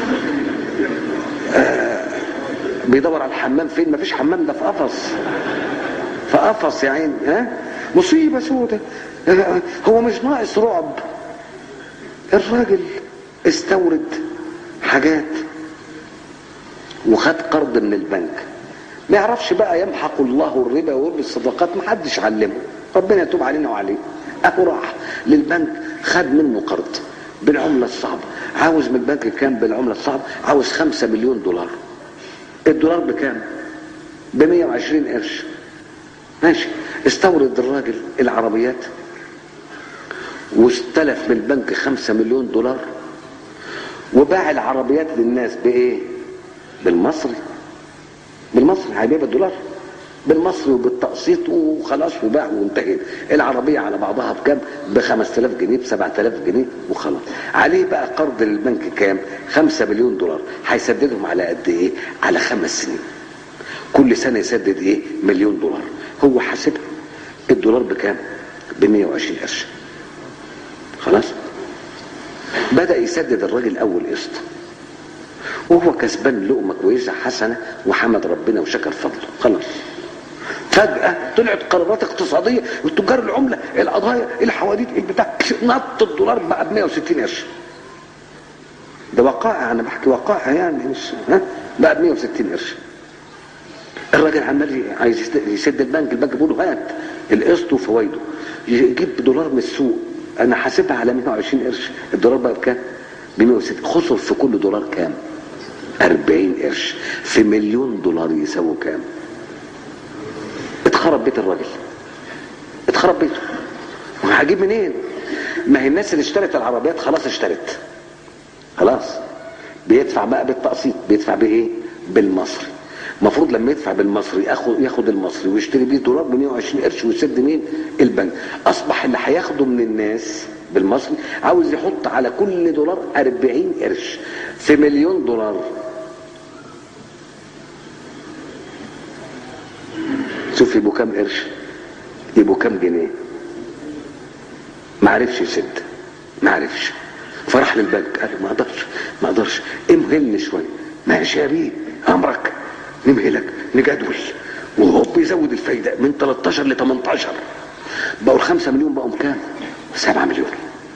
آه بيدور على الحمام فين مفيش حمام ده في قفص في قفص يا عيني ها مصيبه سودة آه، هو مش ناقص رعب الراجل استورد حاجات وخد قرض من البنك ما يعرفش بقى يمحق الله الربا ويربي الصدقات ما حدش علمه ربنا يتوب علينا وعليه اهو راح للبنك خد منه قرض بالعملة الصعبة عاوز من البنك كام بالعملة الصعبة عاوز خمسة مليون دولار الدولار بكام ب 120 قرش ماشي استورد الراجل العربيات واستلف من البنك خمسة مليون دولار وباع العربيات للناس بايه بالمصري بالمصري هيبيع بالدولار بالمصري وبالتقسيط وخلاص وباع وانتهينا العربية على بعضها بكام ب 5000 جنيه ب 7000 جنيه وخلاص عليه بقى قرض للبنك كام 5 مليون دولار هيسددهم على قد ايه على خمس سنين كل سنة يسدد ايه مليون دولار هو حاسبها الدولار بكام ب 120 قرش خلاص بدأ يسدد الراجل أول قسط وهو كسبان لقمة كويسة حسنة وحمد ربنا وشكر فضله خلاص فجأة طلعت قرارات اقتصادية وتجار العملة القضايا الحواديت البتاع نط الدولار بقى ب 160 قرش ده وقائع انا بحكي وقائع يعني مش ها بقى ب 160 قرش الراجل عمال عايز يسد البنك البنك بيقول له هات القسط وفوائده يجيب دولار من السوق انا حاسبها على 120 قرش الدولار بقى بكام؟ ب 160 خسر في كل دولار كام؟ 40 قرش في مليون دولار يساوي كام؟ اتخرب بيت الراجل اتخرب بيته وهجيب منين؟ ما هي الناس اللي اشترت العربيات خلاص اشترت خلاص بيدفع بقى بالتقسيط بيدفع بايه؟ بالمصري المفروض لما يدفع بالمصري ياخد ياخد المصري ويشتري بيه دولار ب 120 قرش ويسد مين؟ البنك اصبح اللي هياخده من الناس بالمصري عاوز يحط على كل دولار 40 قرش في مليون دولار شوف يبقوا كام قرش يبقوا كام جنيه ما عرفش يسد ما عرفش فراح للبنك قال له ما اقدرش ما اقدرش امهلني شويه ماشي يا بيه امرك نمهلك نجدول وهو بيزود الفايده من 13 ل 18 بقوا 5 مليون بقوا كام 7 مليون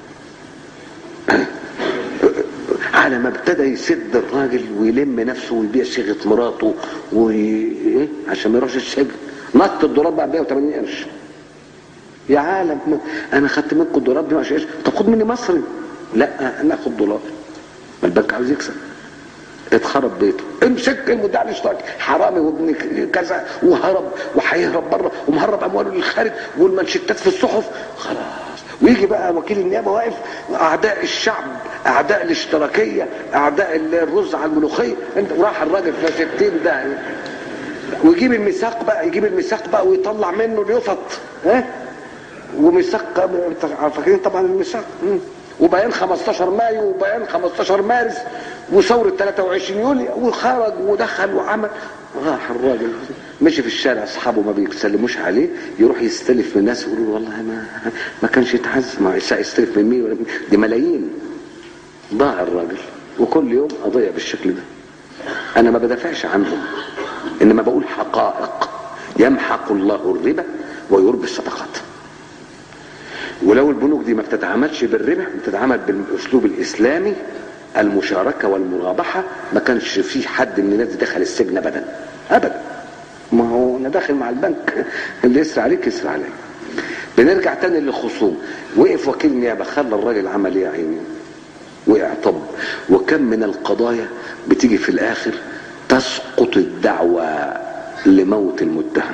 على ما ابتدى يسد الراجل ويلم نفسه ويبيع صيغه مراته و إيه؟ عشان ما يروحش السجن نط الدولار بقى ب 180 قرش يا عالم ما انا خدت منكم الدولار ب 120 قرش طب خد مني مصري لا انا اخد دولار ما البنك عاوز يكسب اتخرب بيته امسك المدعي الاشتراكي حرامي وابن كذا وهرب وهيهرب بره ومهرب امواله للخارج والمنشتات في الصحف خلاص ويجي بقى وكيل النيابه واقف اعداء الشعب اعداء الاشتراكيه اعداء الرز على الملوخيه انت وراح الراجل في 60 ده ويجيب الميثاق بقى يجيب الميثاق بقى ويطلع منه اليفط ها وميثاق فاكرين طبعا الميثاق وبيان 15 مايو وبيان 15 مارس وثورة 23 يوليو وخرج ودخل وعمل راح الراجل مشي في الشارع اصحابه ما بيسلموش عليه يروح يستلف من الناس يقولوا والله ما ما كانش يتعز ما يستلف من مين ولا مين دي ملايين ضاع الراجل وكل يوم قضية بالشكل ده انا ما بدافعش عنهم انما بقول حقائق يمحق الله الربا ويربي الصدقات ولو البنوك دي ما بتتعاملش بالربح بتتعامل بالاسلوب الاسلامي المشاركه والمرابحه ما كانش في حد من الناس دخل السجن ابدا ابدا ما هو انا داخل مع البنك اللي يسرع عليك يسرع عليك بنرجع تاني للخصوم وقف وكيل نيابه خلى الراجل عمل ايه يا عيني وقع طب وكم من القضايا بتيجي في الاخر تسقط الدعوه لموت المتهم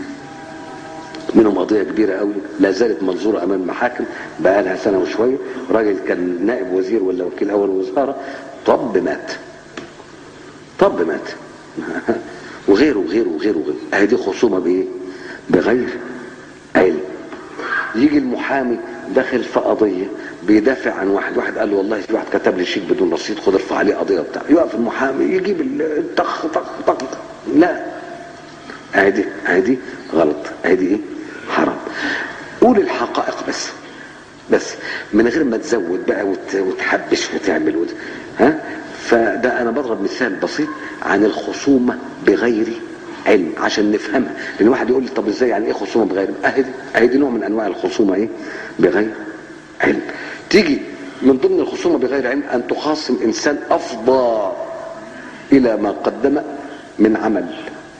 منهم قضيه كبيره قوي لا زالت منظوره امام المحاكم بقى لها سنه وشويه راجل كان نائب وزير ولا وكيل اول وزاره طب مات طب مات وغيره وغيره وغيره وغيره اهي دي خصومه بايه؟ بغير علم يجي المحامي داخل في قضيه بيدافع عن واحد واحد قال له والله في واحد كتب لي شيك بدون رصيد خد ارفع عليه قضيه بتاع يقف المحامي يجيب الطخ طخ طخ لا اهي دي غلط اهي دي ايه حرام قول الحقائق بس بس من غير ما تزود بقى وت- وتحبش وتعمل وت... ها فده انا بضرب مثال بسيط عن الخصومه بغير علم عشان نفهمها لان واحد يقول لي طب ازاي يعني ايه خصومه بغير علم اهي دي اهي دي نوع من انواع الخصومه ايه بغير علم تيجي من ضمن الخصومه بغير علم ان تخاصم انسان افضى الى ما قدم من عمل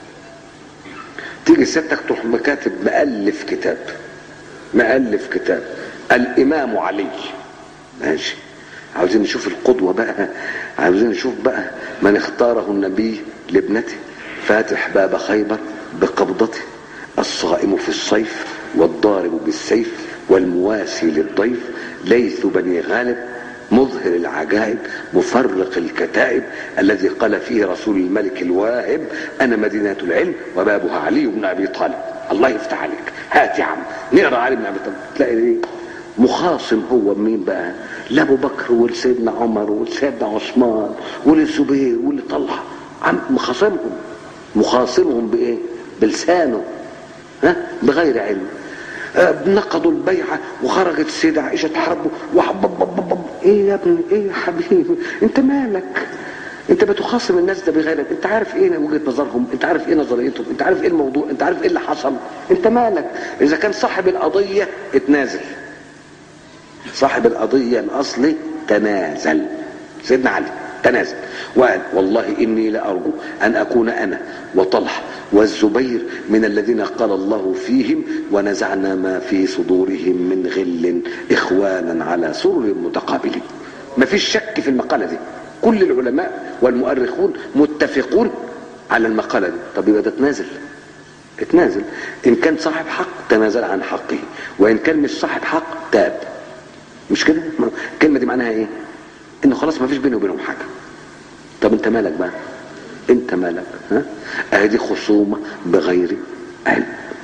تيجي سيادتك تروح مكاتب مؤلف كتاب مؤلف كتاب الامام علي ماشي عاوزين نشوف القدوة بقى عاوزين نشوف بقى من اختاره النبي لابنته فاتح باب خيبر بقبضته الصائم في الصيف والضارب بالسيف والمواسي للضيف ليث بني غالب مظهر العجائب مفرق الكتائب الذي قال فيه رسول الملك الواهب انا مدينه العلم وبابها علي بن ابي طالب الله يفتح عليك هات يا عم نقرا علي بن ابي طالب تلاقي ايه مخاصم هو مين بقى لابو بكر ولسيدنا عمر ولسيدنا عثمان وللزبير ولطلحه عم مخاصمهم مخاصمهم بايه بلسانه ها بغير علم آه، نقضوا البيعة وخرجت السيدة عائشة تحاربه وحبب ايه يا ابني ايه يا حبيبي انت مالك انت بتخاصم الناس ده بغيرك انت عارف ايه وجهة نظرهم انت عارف ايه نظريتهم انت عارف ايه الموضوع انت عارف ايه اللي حصل انت مالك اذا كان صاحب القضية اتنازل صاحب القضية الاصلي تنازل سيدنا علي تنازل وقال والله اني لارجو ان اكون انا وطلحه والزبير من الذين قال الله فيهم ونزعنا ما في صدورهم من غل اخوانا على سرر متقابلين ما فيش شك في المقاله دي كل العلماء والمؤرخون متفقون على المقاله دي طب يبقى ده تنازل اتنازل ان كان صاحب حق تنازل عن حقه وان كان مش صاحب حق تاب مش كده الكلمه دي معناها ايه انه خلاص ما فيش بيني وبينهم حاجه طب انت مالك بقى انت مالك ها ادي خصومه بغير علم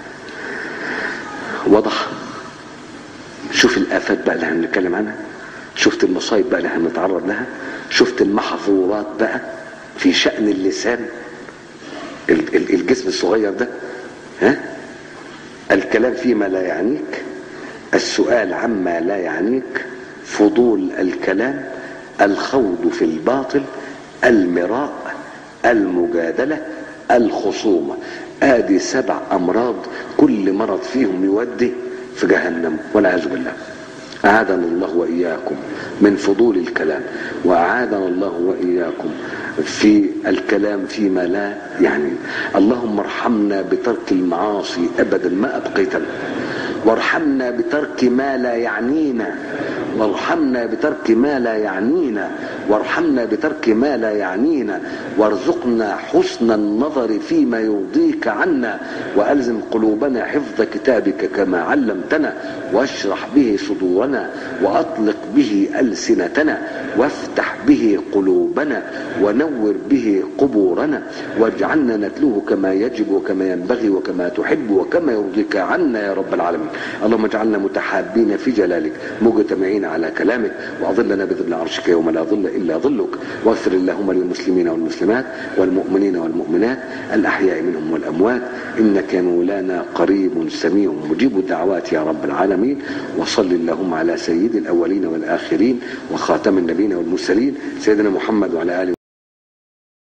واضح شوف الافات بقى اللي هنتكلم عنها شفت المصايب بقى اللي هنتعرض لها شفت المحظورات بقى في شأن اللسان ال- ال- الجسم الصغير ده ها الكلام فيما لا يعنيك السؤال عما لا يعنيك فضول الكلام الخوض في الباطل المراء المجادلة الخصومة ادي سبع امراض كل مرض فيهم يودي في جهنم والعياذ بالله أعاذنا الله وإياكم من فضول الكلام وأعاذنا الله وإياكم في الكلام فيما لا يعني اللهم ارحمنا بترك المعاصي أبدا ما أبقيتنا وارحمنا بترك ما لا يعنينا وارحمنا بترك ما لا يعنينا وارحمنا بترك ما لا يعنينا وارزقنا حسن النظر فيما يرضيك عنا والزم قلوبنا حفظ كتابك كما علمتنا واشرح به صدورنا واطلق به السنتنا وافتح به قلوبنا ونور به قبورنا واجعلنا نتلوه كما يجب وكما ينبغي وكما تحب وكما يرضيك عنا يا رب العالمين اللهم اجعلنا متحابين في جلالك مجتمعين على كلامك واظلنا بظل عرشك يوم لا ظل الا ظلك واغفر اللهم للمسلمين والمسلمات والمؤمنين والمؤمنات الاحياء منهم والاموات انك يا مولانا قريب سميع مجيب الدعوات يا رب العالمين وصل اللهم على سيد الاولين والاخرين وخاتم النبيين والمرسلين سيدنا محمد وعلى اله